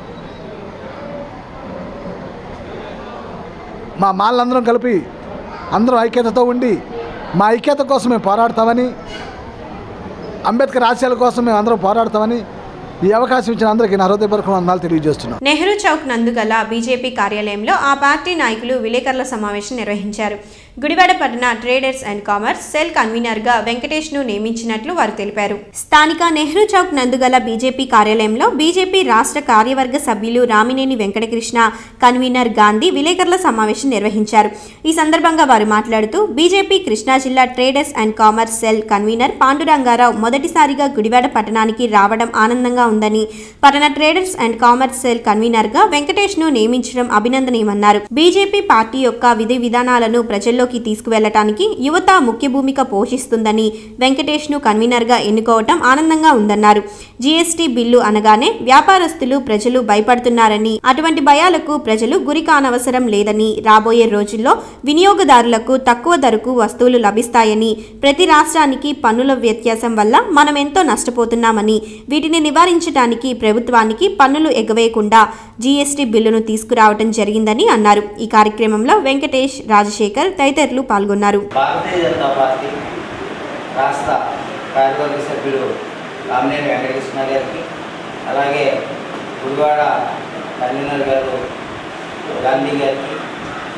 మా మాళ్ళందరం కలిపి అందరం ఐక్యతతో ఉండి మా ఐక్యత కోసం మేము పోరాడతామని అంబేద్కర్ ఆశయాల కోసం మేము అందరం పోరాడతామని ఈ అవకాశం ఇచ్చిన అందరికీ నా హృదయపూర్వక వందనాలు తెలియజేస్తున్నాను నెహ్రూ చౌక్ నందు గల బీజేపీ కార్యాలయంలో ఆ పార్టీ నాయకులు విలేకరుల సమావేశం నిర్వహించారు గుడివాడ పట్టణ ట్రేడర్స్ అండ్ కామర్స్ సెల్ కన్వీనర్గా వెంకటేష్ను నియమించినట్లు వారు తెలిపారు స్థానిక నెహ్రూ చౌక్ నందు గల బీజేపీ కార్యాలయంలో బీజేపీ రాష్ట్ర కార్యవర్గ సభ్యులు రామినేని వెంకటకృష్ణ కన్వీనర్ గాంధీ విలేకరుల సమావేశం నిర్వహించారు ఈ సందర్భంగా వారు మాట్లాడుతూ బీజేపీ కృష్ణా జిల్లా traders and commerce cell convener Panduranga Rao మొదటిసారిగా గుడివాడ పట్టణానికి రావడం ఆనందంగా ఉందని పట్టణ ట్రేడర్స్ అండ్ కామర్స్ సెల్ కన్వీనర్గా వెంకటేష్ను నియమించడం అభినందనీయమన్నారు బీజేపీ పార్టీ యొక్క విధి విధానాలను ప్రజల్లోకి తీసుకువెళ్లటానికి యువత ముఖ్య భూమిక పోషిస్తుందని వెంకటేష్ను కన్వీనర్గా ఎన్నుకోవటం ఆనందంగా ఉందన్నారు జీఎస్టీ బిల్లు అనగానే వ్యాపారస్తులు ప్రజలు భయపడుతున్నారని అటువంటి భయాలకు ప్రజలు గురి కానవసరం లేదని రాబోయే రోజుల్లో వినియోగదారులకు తక్కువ ధరకు వస్తువులు లభిస్తాయని ప్రతి రాష్ట్రానికి పన్నుల వ్యత్యాసం వల్ల మనం ఎంతో నష్టపోతున్నామని వీటిని నివారించడానికి ప్రభుత్వానికి పన్నులు ఎగవేయకుండా జీఎస్టీ బిల్లును తీసుకురావడం జరిగిందని అన్నారు ఈ కార్యక్రమంలో వెంకటేష్ రాజశేఖర్ తదితరులు పాల్గొన్నారు భారతీయ జనతా పార్టీ రాష్ట్ర కార్యవర్గ సభ్యులు రామినేని వెంకటకృష్ణ గారికి అలాగే గుడివాడ కన్వీనర్ గారు గాంధీ గారికి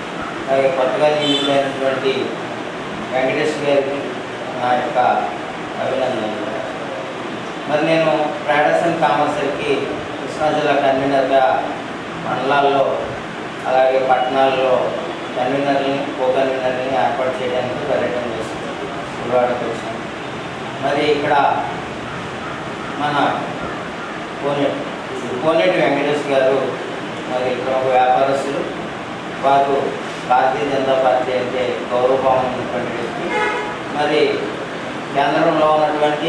అలాగే కొత్తగా నియమితులైనటువంటి వెంకటేష్ గారికి నా యొక్క అభినందనలు మరి నేను ట్రేడర్స్ అండ్ కామర్సర్కి కృష్ణా జిల్లా కన్వీనర్గా మండలాల్లో అలాగే పట్టణాల్లో కన్వీనర్ని కో కన్వీనర్ని ఏర్పాటు చేయడానికి పర్యటన చేస్తుంది గుడివాడకు వచ్చాను మరి ఇక్కడ మన కోనే కోనేటి వెంకటేష్ గారు మరి ప్రముఖ వ్యాపారస్తులు వారు భారతీయ జనతా పార్టీ అంటే గౌరవభావం ఉన్నటువంటి వ్యక్తి మరి కేంద్రంలో ఉన్నటువంటి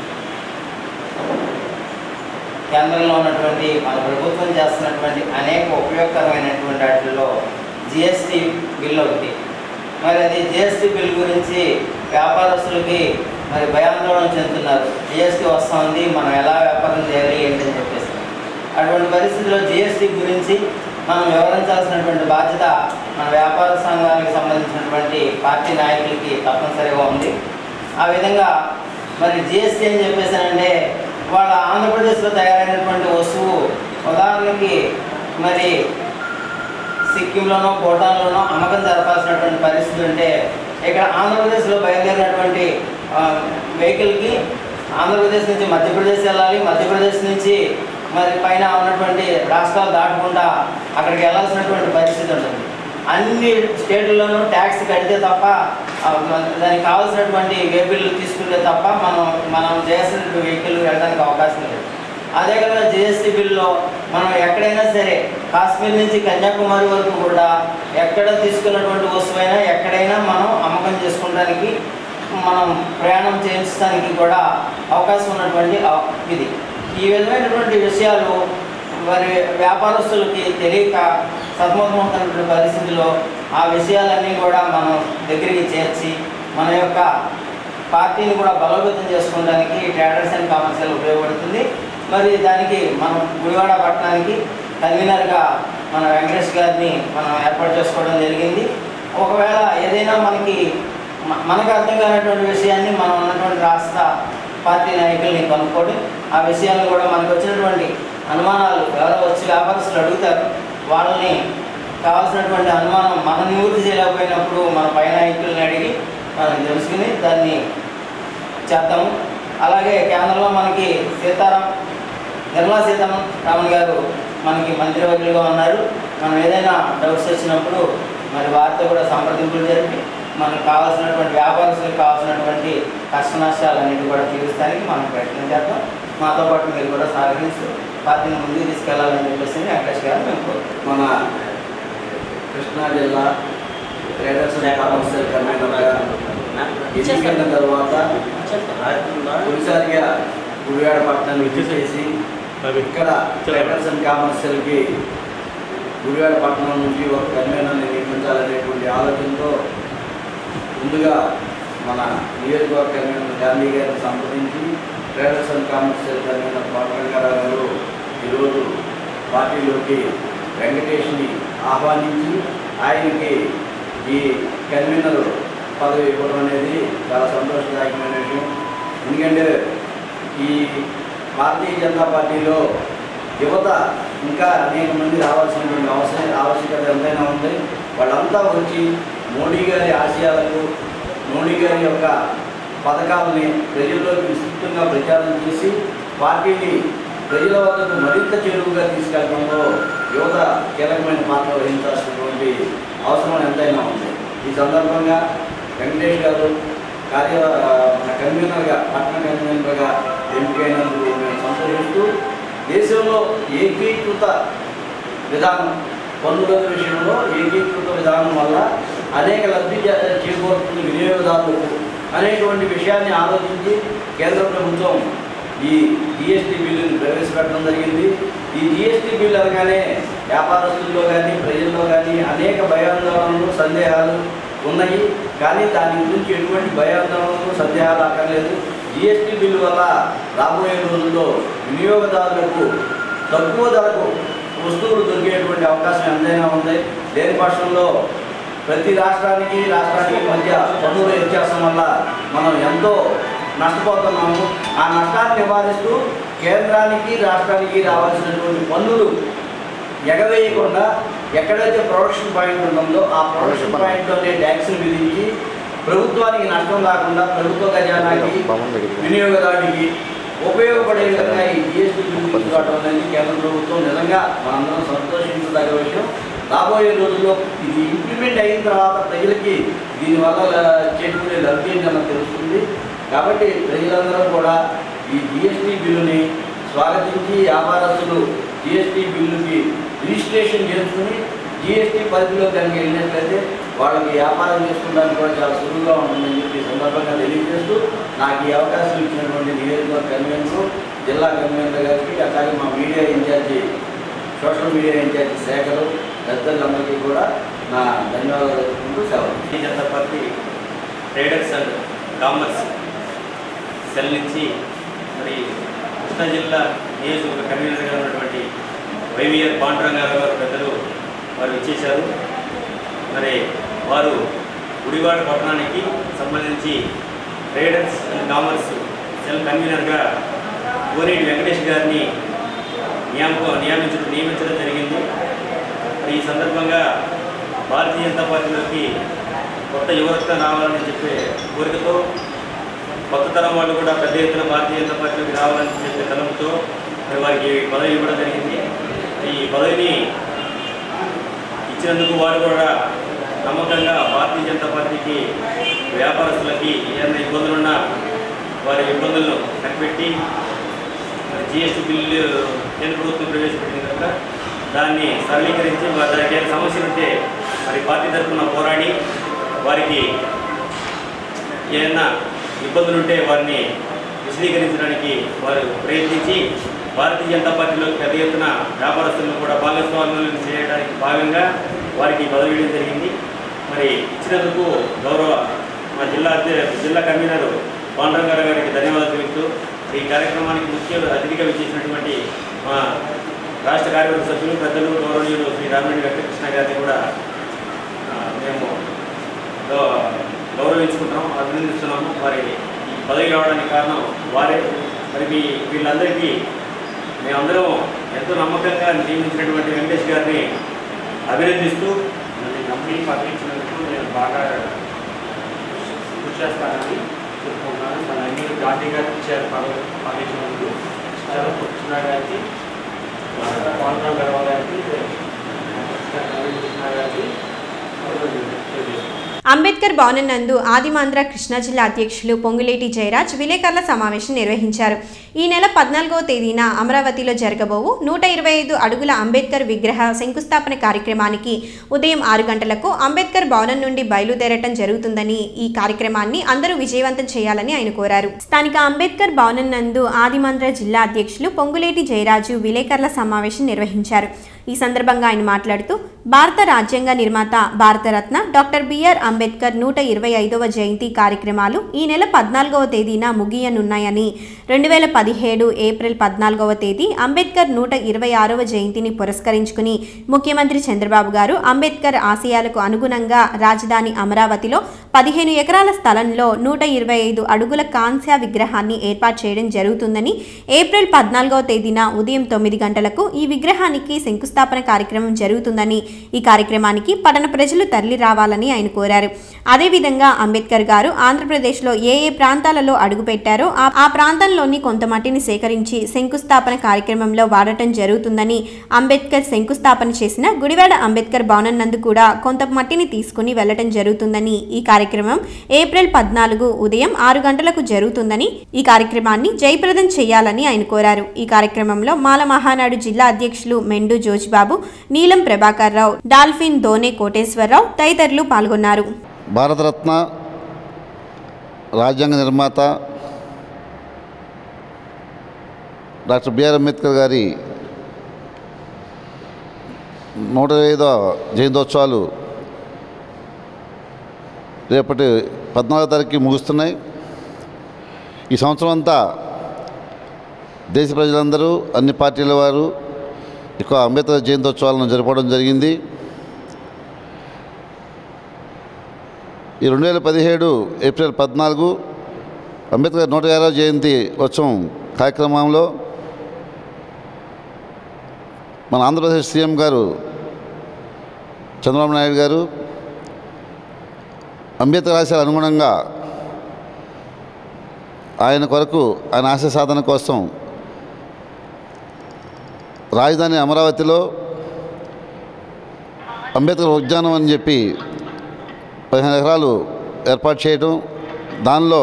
కేంద్రంలో ఉన్నటువంటి మన ప్రభుత్వం చేస్తున్నటువంటి అనేక ఉపయోగకరమైనటువంటి వాటిల్లో జిఎస్టీ బిల్ ఒకటి మరి అది జిఎస్టీ బిల్ గురించి వ్యాపారస్తులకి మరి భయాందోళన చెందుతున్నారు జిఎస్టీ వస్తుంది మనం ఎలా వ్యాపారం చేయాలి ఏంటని చెప్పేసి అటువంటి పరిస్థితుల్లో జిఎస్టీ గురించి మనం వివరించాల్సినటువంటి బాధ్యత మన వ్యాపార సంఘానికి సంబంధించినటువంటి పార్టీ నాయకులకి తప్పనిసరిగా ఉంది ఆ విధంగా మరి జిఎస్టీ అని చెప్పేసానంటే వాళ్ళ ఆంధ్రప్రదేశ్లో తయారైనటువంటి వస్తువు ఉదాహరణకి మరి సిక్కింలోనో భూటాన్లోనో అమ్మకం జరపాల్సినటువంటి పరిస్థితి ఉంటే ఇక్కడ ఆంధ్రప్రదేశ్లో బయలుదేరినటువంటి ఆ, వెహికల్కి ఆంధ్రప్రదేశ్ నుంచి మధ్యప్రదేశ్ వెళ్ళాలి మధ్యప్రదేశ్ నుంచి మరి పైన ఉన్నటువంటి రాష్ట్రాలు దాటకుండా అక్కడికి వెళ్ళాల్సినటువంటి పరిస్థితి ఉంటుంది అన్ని స్టేట్లలోనూ ట్యాక్స్ కడితే తప్ప ఆ, మన- దానికి కావాల్సినటువంటి వెహికల్ తీసుకుంటే తప్ప మనం మనం చేయాల్సినటువంటి వెహికల్ వెళ్ళడానికి అవకాశం లేదు అదే కదా జిఎస్టీ బిల్లో మనం ఎక్కడైనా సరే కాశ్మీర్ నుంచి కన్యాకుమారి వరకు కూడా ఎక్కడ తీసుకున్నటువంటి వస్తువైనా ఎక్కడైనా మనం అమ్మకం చేసుకోవడానికి మనం ప్రయాణం చేయించడానికి కూడా అవకాశం ఉన్నటువంటి అవ- ఇది ఈ విధమైనటువంటి విషయాలు మరి వ్యాపారస్తులకి తెలియక సతమతమవుతున్నటువంటి పరిస్థితిలో ఆ విషయాలన్నీ కూడా మనం దగ్గరికి చేర్చి మన యొక్క పార్టీని కూడా బలోపేతం చేసుకోవడానికి ట్రేడర్స్ అండ్ కామర్షియల్ ఉపయోగపడుతుంది మరి దానికి మనం గుడివాడ పట్టణానికి కన్వీనర్గా మన వెంకటేష్ గారిని మనం ఏర్పాటు చేసుకోవడం జరిగింది ఒకవేళ ఏదైనా మనకి మ- మనకు అర్థం కానటువంటి విషయాన్ని మనం ఉన్నటువంటి రాష్ట్ర పార్టీ నాయకుల్ని కనుక్కొని ఆ విషయాలను కూడా మనకు వచ్చినటువంటి అనుమానాలు ఎవరో వచ్చి వ్యాపారస్తులు అడుగుతారు వాళ్ళని కావాల్సినటువంటి అనుమానం మనం నివృత్తి చేయలేకపోయినప్పుడు మన పై నాయకుల్ని అడిగి మనం తెలుసుకుని దాన్ని చేద్దాము అలాగే కేంద్రంలో మనకి సీతారాం నిర్మలా సీతారామన్ రామన్ గారు మనకి మంత్రివర్యులుగా ఉన్నారు మనం ఏదైనా డౌట్స్ వచ్చినప్పుడు మరి వారితో కూడా సంప్రదింపులు జరిపి మనకు కావాల్సినటువంటి వ్యాపారస్తులకు కావాల్సినటువంటి కష్ట నష్టాలన్నిటి కూడా తీర్చడానికి మనం ప్రయత్నం చేద్దాం మాతో పాటు మీరు కూడా సహకరిస్తూ పార్టీని ముందుకు తీసుకెళ్లాలని చెప్పేసి వెంకటేష్ గారు మేము కోరుతున్నాం. మన కృష్ణా జిల్లా ట్రేడర్స్ అండ్ కామర్షియల్ కన్వీనర్గా ఎన్నికైన తర్వాత తొలిసారిగా గుడివాడ పట్టణాన్ని విచ్చేసి ఇక్కడ ట్రేడర్స్ అండ్ కామర్షియల్కి గుడివాడ పట్టణం నుంచి ఒక కన్వీనర్ని నియమించాలనేటువంటి ఆలోచనతో ముందుగా మన నియోజకవర్గ కన్వీనర్ గాంధీ గారిని సంప్రదించి traders and commercial convener Pataranga Rao గారు ఈరోజు పార్టీలోకి వెంకటేష్ని ఆహ్వానించి ఆయనకి ఈ కన్వీనర్ పదవి ఇవ్వడం అనేది చాలా సంతోషదాయకమైన విషయం ఎందుకంటే ఈ భారతీయ జనతా పార్టీలో యువత ఇంకా అనేక మంది రావాల్సినటువంటి అవసరం ఆవశ్యకత ఎంతైనా ఉంది వాళ్ళంతా వచ్చి మోడీ గారి ఆశయాలకు మోడీ గారి యొక్క పథకాలని ప్రజల్లోకి విస్తృతంగా ప్రచారం చేసి పార్టీని ప్రజల వద్దకు మరింత చేరువుగా తీసుకెళ్లడంలో యువత కీలకమైన పాత్ర వహించాల్సినటువంటి అవసరం ఎంతైనా ఉంది ఈ సందర్భంగా వెంకటేష్ గారు కార్య మన కన్వీనర్గా పట్టణ కన్వీనర్గా ఎంపికైనందుకు మేము సంతోషిస్తూ దేశంలో ఏకీకృత విధానం పన్నుల విషయంలో ఏకీకృత విధానం వల్ల అనేక లబ్ధి చే- చేకూరుతుంది వినియోగదారులకు అనేటువంటి విషయాన్ని ఆలోచించి కేంద్ర ప్రభుత్వం ఈ జిఎస్టీ బిల్లుని ప్రవేశపెట్టడం జరిగింది ఈ జిఎస్టీ బిల్లు అనగానే వ్యాపారస్తుల్లో కానీ ప్రజల్లో కానీ అనేక భయాందోళనలు సందేహాలు ఉన్నాయి కానీ దాని గురించి ఎటువంటి భయాందోళనలు సందేహాలు అక్కర్లేదు జిఎస్టీ బిల్లు వల్ల రాబోయే రోజుల్లో వినియోగదారులకు తక్కువ ధరకు వస్తువులు దొరికేటువంటి అవకాశం ఎంతైనా ఉంది లేని పక్షంలో ప్రతి రాష్ట్రానికి రాష్ట్రానికి మధ్య పన్నుల వ్యత్యాసం వల్ల మనం ఎంతో నష్టపోతున్నాము ఆ నష్టాన్ని నివారిస్తూ కేంద్రానికి రాష్ట్రానికి రావాల్సినటువంటి పన్నులు ఎగవేయకుండా ఎక్కడైతే ప్రొడక్షన్ పాయింట్ ఉంటుందో ఆ ప్రొడక్షన్ పాయింట్లోనే ట్యాక్స్ని విధించి ప్రభుత్వానికి నష్టం కాకుండా ప్రభుత్వ ఖజానాకి వినియోగదారుడికి ఉపయోగపడే విధంగా ఈ జిఎస్టీ బిల్లు తీసుకురావడం అనేది కేంద్ర ప్రభుత్వం నిజంగా మనందరం సంతోషించదగ్గ విషయం రాబోయే రోజుల్లో ఇది ఇంప్లిమెంట్ అయిన తర్వాత ప్రజలకి దీనివల్ల చేకూరే లబ్ధి ఏంటన్నది తెలుస్తుంది కాబట్టి ప్రజలందరూ కూడా ఈ జిఎస్టీ బిల్లుని స్వాగతించి వ్యాపారస్తులు జిఎస్టీ బిల్లుకి రిజిస్ట్రేషన్ చేసుకుని జిఎస్టీ పరిధిలో కనుక వెళ్ళినట్లయితే వాళ్ళకి వ్యాపారం చేసుకోవడానికి కూడా చాలా సులువుగా ఉంటుందని చెప్పి ఈ సందర్భంగా తెలియజేస్తూ నాకు ఈ అవకాశం ఇచ్చినటువంటి నియోజకవర్గ కన్వీనర్ జిల్లా కన్వీనర్ గారికి అట్లాగే మా media in charge social media in charge Sekhar తదితరులందరికీ కూడా నా ధన్యవాదాలు తెలుపుకుంటూ సెలవు Bharatiya Janata party traders and commerce cell నుంచి మరి కృష్ణా జిల్లా నియోజకవర్గ కన్వీనర్గా ఉన్నటువంటి వైవిఆర్ పాండురంగారావు గారు పెద్దలు వారు ఇచ్చేశారు మరి వారు గుడివాడ పట్టణానికి సంబంధించి ట్రేడర్స్ అండ్ కామర్స్ సెల్ కన్వీనర్గా కోనేటి వెంకటేష్ గారిని నియామకం నియమించడం నియమించడం జరిగింది మరి ఈ సందర్భంగా భారతీయ జనతా పార్టీలోకి కొత్త యువరక్తం రావాలని చెప్పే కోరికతో కొత్త తరం వాళ్ళు కూడా పెద్ద ఎత్తున భారతీయ జనతా పార్టీలోకి రావాలని చెప్పే తలంతో మరి వారికి పదవి ఇవ్వడం జరిగింది ఈ పదవిని ఇచ్చినందుకు వారు కూడా నమ్మకంగా భారతీయ జనతా పార్టీకి వ్యాపారస్తులకి ఏమైనా ఇబ్బందులున్నా వారి ఇబ్బందులను కనిపెట్టి మరి జిఎస్టీ బిల్లు కేంద్ర ప్రభుత్వం ప్రవేశపెట్టింది కనుక దాన్ని సరళీకరించి వారి దానికి ఏమైనా సమస్యలు ఉంటే మరి పార్టీ తరఫున పోరాడి వారికి ఏదైనా ఇబ్బందులు ఉంటే వారిని విశదీకరించడానికి వారు ప్రయత్నించి భారతీయ జనతా పార్టీలో పెద్ద ఎత్తున వ్యాపారస్తులను కూడా భాగస్వామ్యం చేయడానికి భాగంగా వారికి పదవి ఇవ్వడం జరిగింది మరి ఇచ్చినందుకు గౌరవ మా జిల్లా అధ్య- జిల్లా కన్వీనర్ పాండరంగారావు గారికి ధన్యవాదాలు తెలుపుతూ ఈ కార్యక్రమానికి ముఖ్య అతిథిగా విచ్చేసినటువంటి మా రాష్ట్ర కార్యవర్గ సభ్యులు పెద్దలు గౌరవనీయులు శ్రీ రామిరెడ్డి వెంకటకృష్ణ గారిని కూడా ఆ, మేము గౌ- గౌరవించుకుంటున్నాం అభినందిస్తున్నాము వారి ఈ పదవి రావడానికి కారణం వారే మరి మీ వీళ్ళందరికీ మేమందరం ఎంతో నమ్మకంగా నియమించినటువంటి వెంకటేష్ గారిని అభినందిస్తూ నన్ను నమ్మి పంపించినందుకు నేను బాగా కృషి చేస్తానని చెప్పుకుంటున్నాను మన అన్ని గాంధీ గారికి ఇచ్చారు పదవి పంపించినందుకు కృష్ణ గారికి పాండురావు గర్వ గారికి కృష్ణ గారికి తెలియజేస్తున్నాను అంబేద్కర్ భవనం నందు ఆదిమాంధ్ర కృష్ణా జిల్లా అధ్యక్షులు పొంగులేటి జయరాజ్ విలేకరుల సమావేశం నిర్వహించారు ఈ నెల పద్నాలుగవ తేదీన అమరావతిలో జరగబోవు నూట ఇరవై ఐదు అడుగుల అంబేద్కర్ విగ్రహ శంకుస్థాపన కార్యక్రమానికి ఉదయం ఆరు గంటలకు అంబేద్కర్ భవనం నుండి బయలుదేరటం జరుగుతుందని ఈ కార్యక్రమాన్ని అందరూ విజయవంతం చేయాలని ఆయన కోరారు స్థానిక అంబేద్కర్ భవనం నందు ఆదిమాంధ్ర జిల్లా అధ్యక్షులు పొంగులేటి జయరాజు విలేకరుల సమావేశం నిర్వహించారు ఈ సందర్భంగా ఆయన మాట్లాడుతూ భారత రాజ్యాంగ నిర్మాత భారతరత్న డాక్టర్ బిఆర్ అంబేద్కర్ నూట ఇరవై ఐదవ జయంతి కార్యక్రమాలు ఈ నెల పద్నాలుగవ తేదీన ముగియనున్నాయని రెండు వేల పదిహేడు ఏప్రిల్ పద్నాలుగవ తేదీ అంబేద్కర్ నూట ఇరవై ఆరవ జయంతిని పురస్కరించుకుని ముఖ్యమంత్రి చంద్రబాబు గారు అంబేద్కర్ ఆశయాలకు అనుగుణంగా రాజధాని అమరావతిలో పదిహేను ఎకరాల స్థలంలో నూట ఇరవై ఐదు అడుగుల కాంస్య విగ్రహాన్ని ఏర్పాటు చేయడం జరుగుతుందని ఏప్రిల్ పద్నాలుగవ తేదీన ఉదయం తొమ్మిది గంటలకు ఈ విగ్రహానికి శంకుస్థాపన కార్యక్రమం జరుగుతుందని ఈ కార్యక్రమానికి పట్టణ ప్రజలు తరలి రావాలని ఆయన కోరారు అదేవిధంగా అంబేద్కర్ గారు ఆంధ్రప్రదేశ్లో ఏ ఏ ప్రాంతాలలో అడుగుపెట్టారో ఆ- ఆ ప్రాంతంలోని కొంత మట్టిని సేకరించి శంకుస్థాపన కార్యక్రమంలో వాడటం జరుగుతుందని అంబేద్కర్ శంకుస్థాపన చేసిన గుడివాడ అంబేద్కర్ భవనం నందు కూడా కొంత మట్టిని తీసుకుని వెళ్లటం జరుగుతుందని ఈ కార్యక్రమం ఏప్రిల్ పద్నాలుగు ఉదయం ఆరు గంటలకు జరుగుతుందని ఈ కార్యక్రమాన్ని జయప్రదం చేయాలని ఆయన కోరారు ఈ కార్యక్రమంలో మాల మహానాడు జిల్లా అధ్యక్షులు మెండు జోజిబాబు నీలం ప్రభాకర్ రావు డాల్ఫిన్ దోనే కోటేశ్వరరావు తదితరులు పాల్గొన్నారు భారతరత్న రాజ్యాంగ నిర్మాత డాక్టర్ బిఆర్ అంబేద్కర్ గారి నూట ఐదో జయంతోత్సవాలు రేపటి పద్నాలుగో తారీఖుకి ముగుస్తున్నాయి ఈ సంవత్సరం అంతా దేశ ప్రజలందరూ అన్ని పార్టీల వారు ఎక్కువ అంబేద్కర్ జయంతోత్సవాలను జరపడం జరిగింది ఈ రెండు వేల పదిహేడు ఏప్రిల్ పద్నాలుగు అంబేద్కర్ నూట యాభై జయంతి ఉత్సవం కార్యక్రమంలో మన ఆంధ్రప్రదేశ్ సీఎం గారు చంద్రబాబు నాయుడు గారు అంబేద్కర్ ఆశయాల అనుగుణంగా ఆయన కొరకు ఆయన ఆశయ సాధన కోసం రాజధాని అమరావతిలో అంబేద్కర్ ఉద్యానం అని చెప్పి పదిహేను ఎకరాలు ఏర్పాటు చేయడం దానిలో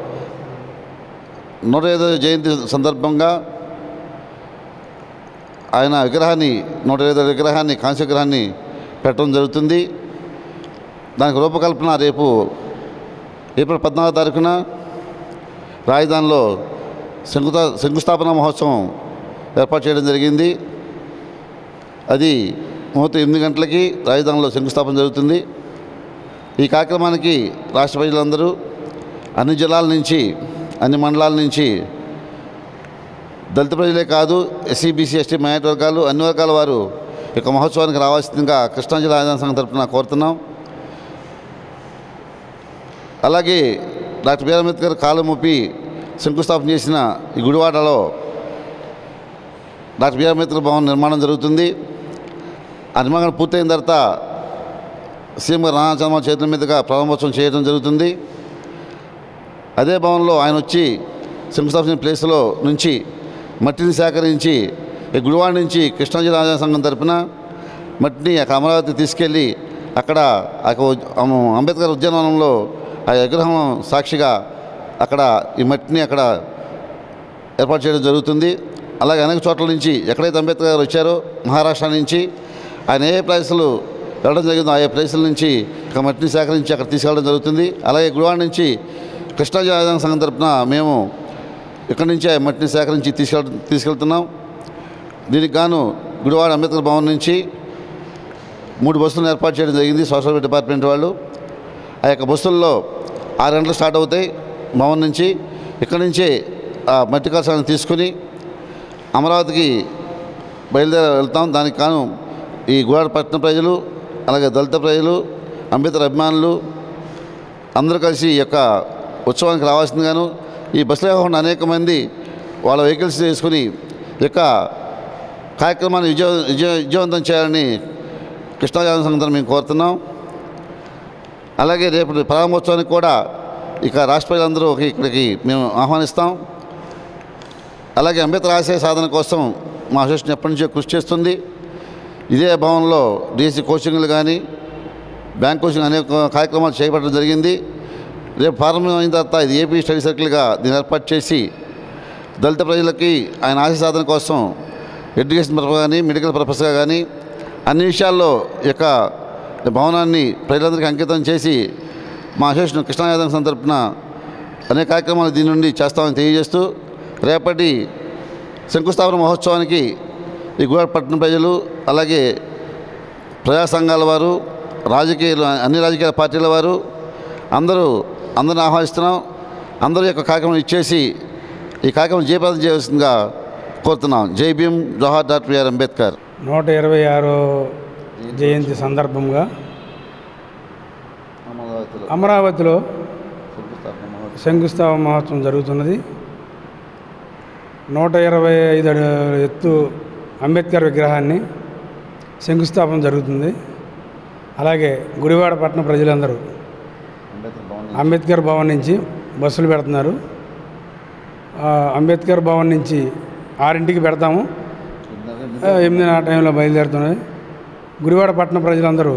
నూట ఐదో జయంతి సందర్భంగా ఆయన విగ్రహాన్ని నూట ఐదో విగ్రహాన్ని కాంస్య విగ్రహాన్ని పెట్టడం జరుగుతుంది దానికి రూపకల్పన రేపు ఏప్రిల్ పద్నాలుగో తారీఖున రాజధానిలో శంకుతా శంకుస్థాపన మహోత్సవం ఏర్పాటు చేయడం జరిగింది అది ముహూర్తం ఎనిమిది గంటలకి రాజధానిలో శంకుస్థాపన జరుగుతుంది ఈ కార్యక్రమానికి రాష్ట్ర ప్రజలందరూ అన్ని జిల్లాల నుంచి అన్ని మండలాల నుంచి దళిత ప్రజలే కాదు ఎస్సీ బీసీ ఎస్టీ మైనార్టీ వర్గాలు అన్ని వర్గాల వారు ఈ యొక్క మహోత్సవానికి రావాల్సిందిగా కృష్ణా జిల్లా రాజధాని సంఘం తరఫున కోరుతున్నాం అలాగే డాక్టర్ బిఆర్ అంబేద్కర్ కాలు ముప్పి శంకుస్థాపన చేసిన ఈ గుడివాడలో డాక్టర్ బిఆర్ అంబేద్కర్ భవన్ నిర్మాణం జరుగుతుంది ఆ నిర్మాణం పూర్తయిన తర్వాత సీఎం గారు నానా చంద్రబాబు చేతుల మీదుగా ప్రారంభోత్సవం చేయడం జరుగుతుంది అదే భవన్లో ఆయన వచ్చి శంకుస్థాపన ప్లేస్లో నుంచి మట్టిని సేకరించి ఈ గుడివాడ నుంచి కృష్ణా జిల్లా రాజధాని సంఘం తరపున మట్టిని అక్కడ అమరావతి తీసుకెళ్ళి అక్కడ ఆ యొక్క ఉద్- అమ- అంబేద్కర్ ఉద్యానవనంలో ఆ విగ్రహం సాక్షిగా అక్కడ ఈ మట్టిని అక్కడ ఏర్పాటు చేయడం జరుగుతుంది అలాగే అనేక చోట్ల నుంచి ఎక్కడైతే అంబేద్కర్ గారు వచ్చారో మహారాష్ట్ర నుంచి ఆయన ఏ ప్లేసులు వెళ్ళడం జరిగిందో ఆయా ప్లేసుల నుంచి ఇక మట్టిని సేకరించి అక్కడ తీసుకెళ్ళడం జరుగుతుంది అలాగే గుడివాడ నుంచి కృష్ణా జిల్లా రాజధాని సంఘం తరపున మేము ఇక్కడి నుంచి ఆ మట్టిని సేకరించి తీసుకెళ్ తీసుకెళ్తున్నాం దీనికి గాను గుడివాడ అంబేద్కర్ భవన్ నుంచి మూడు బస్సులను ఏర్పాటు చేయడం జరిగింది సోషల్ డిపార్ట్మెంట్ వాళ్ళు ఆ యొక్క బస్సుల్లో ఆరు గంటలు స్టార్ట్ అవుతాయి భవన్ నుంచి ఇక్కడి నుంచే ఆ మట్టి కలసాలను తీసుకుని అమరావతికి బయలుదేరి వెళ్తాం దానికి కాను ఈ గోడ పట్టణ ప్రజలు అలాగే దళిత ప్రజలు అంబేద్కర్ అభిమానులు అందరూ కలిసి ఈ యొక్క ఉత్సవానికి రావాల్సిందిగాను ఈ బస్సులో కాకుండా అనేక మంది వాళ్ళ వెహికల్స్ తీసుకుని ఈ యొక్క కార్యక్రమాన్ని విజయ విజయ విజయవంతం చేయాలని కృష్ణా జన సంఘం మేము కోరుతున్నాం అలాగే రేపు ప్రారంభోత్సవానికి కూడా ఇక రాష్ట్ర ప్రజలందరూ ఇక్కడికి మేము ఆహ్వానిస్తాం అలాగే అంబేద్కర్ ఆశయ సాధన కోసం మా అసోసియేషన్ ఎప్పటి నుంచో కృషి చేస్తుంది ఇదే భవన్లో డిఎస్సి కోచింగ్లు కానీ బ్యాంక్ కోచింగ్ అనేక కార్యక్రమాలు చేపట్టడం జరిగింది రేపు ప్రారంభమైన తర్వాత ఇది ఏపీ స్టడీ సర్కిల్గా దీన్ని ఏర్పాటు చేసి దళిత ప్రజలకి ఆయన ఆశయ సాధన కోసం ఎడ్యుకేషన్ పర్పస్ కానీ మెడికల్ పర్పస్గా కానీ అన్ని విషయాల్లో ఈ యొక్క భవనాన్ని ప్రజలందరికీ అంకితం చేసి మా అసోసియేషన్ కృష్ణాయాదం సంతర్పున అనేక కార్యక్రమాలు దీని నుండి చేస్తామని తెలియజేస్తూ రేపటి శంకుస్థాపన మహోత్సవానికి ఈ గూడపట్నం ప్రజలు అలాగే ప్రజా సంఘాల వారు రాజకీయ అన్ని రాజకీయ పార్టీల వారు అందరూ అందరిని ఆహ్వానిస్తున్నాం అందరూ యొక్క కార్యక్రమం ఇచ్చేసి ఈ కార్యక్రమం జయప్రదం చేయవలసిందిగా కోరుతున్నాం జై భీమ్ జవహర్ డాక్టర్ బిఆర్ అంబేద్కర్ నూట ఇరవై ఆరో జయంతి సందర్భంగా అమరావతిలో శంకుస్థాపన మహోత్సవం జరుగుతున్నది నూట ఇరవై ఐదు అడుగుల ఎత్తు అంబేద్కర్ విగ్రహాన్ని శంకుస్థాపన జరుగుతుంది అలాగే గుడివాడ పట్టణ ప్రజలందరూ అంబేద్కర్ భవన్ నుంచి బస్సులు పెడుతున్నారు ఆ, అంబేద్కర్ భవన్ నుంచి ఆరింటికి పెడతాము ఆ, ఎనిమిది ఆ టైంలో బయలుదేరుతున్నాయి గుడివాడ పట్టణ ప్రజలందరూ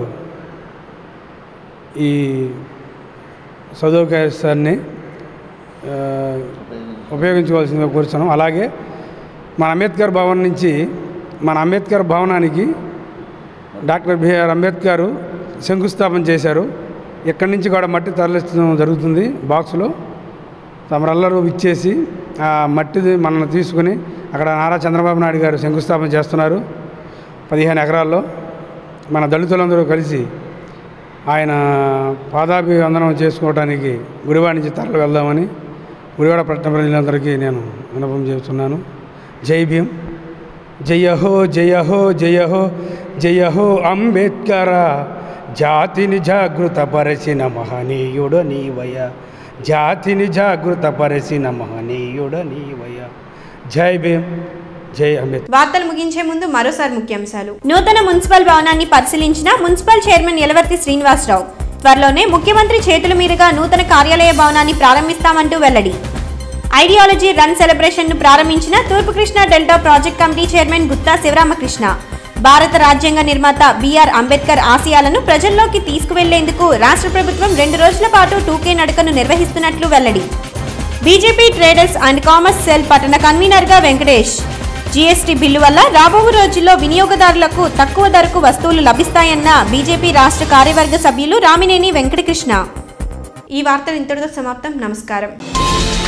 ఈ సదవకాశాన్ని ఆ, ఉపయోగించుకోవాల్సిందిగా కోరుతున్నాం అలాగే మన అంబేద్కర్ భవన్ నుంచి మన అంబేద్కర్ భవనానికి డాక్టర్ బిఆర్ అంబేద్కర్ శంకుస్థాపన చేశారు ఇక్కడి నుంచి కూడా మట్టి తరలించడం జరుగుతుంది బాక్సులో తమరెల్లరూ ఇచ్చేసి ఆ మట్టిది మనల్ని తీసుకుని అక్కడ నారా చంద్రబాబు నాయుడు గారు శంకుస్థాపన చేస్తున్నారు పదిహేను ఎకరాల్లో మన దళితులందరూ కలిసి ఆయన పాదాభివందనం చేసుకోవడానికి గుడివాడ నుంచి తరలి వెళ్దామని గుడివాడ పట్టణ ప్రజలందరికీ నేను వినపం చేస్తున్నాను జై భీమ్ జయ హో జయ హో జయ హో జయ హో అంబేద్కర జాతిని జాగృతపరచిన మహనీయుడు నీవయ జాతిని జాగృతపరచిన మహనీయుడు నీవయ జై భీమ్ జై అంబేద్కర్ వార్తలు ముగించే ముందు మరోసారి ముఖ్యాంశాలు నూతన మున్సిపల్ భవనాన్ని పరిశీలించిన మున్సిపల్ చైర్మన్ యలవర్తి శ్రీనివాసరావు త్వరలోనే ముఖ్యమంత్రి చేతుల మీదుగా నూతన కార్యాలయ భవనాన్ని ప్రారంభిస్తామంటూ వెల్లడి ఐడియాలజీ రన్ సెలబ్రేషన్ ను ప్రారంభించిన తూర్పు Krishna delta project committee chairman Gutta Sivaramakrishna భారత రాజ్యాంగ నిర్మాత బిఆర్ అంబేద్కర్ ఆశయాలను ప్రజల్లోకి తీసుకువెళ్లేందుకు రాష్ట్ర ప్రభుత్వం రెండు రోజుల పాటు టూకే నడకను నిర్వహిస్తున్నట్లు వెల్లడి BJP traders and commerce cell పట్టణ కన్వీనర్గా వెంకటేష్ జీఎస్టీ బిల్లు వల్ల రాబో రోజుల్లో వినియోగదారులకు తక్కువ ధరకు వస్తువులు లభిస్తాయన్న బీజేపీ రాష్ట్ర కార్యవర్గ సభ్యులు రామినేని వెంకటకృష్ణ ఈ వార్తలు ఇంతటితో సమాప్తం నమస్కారం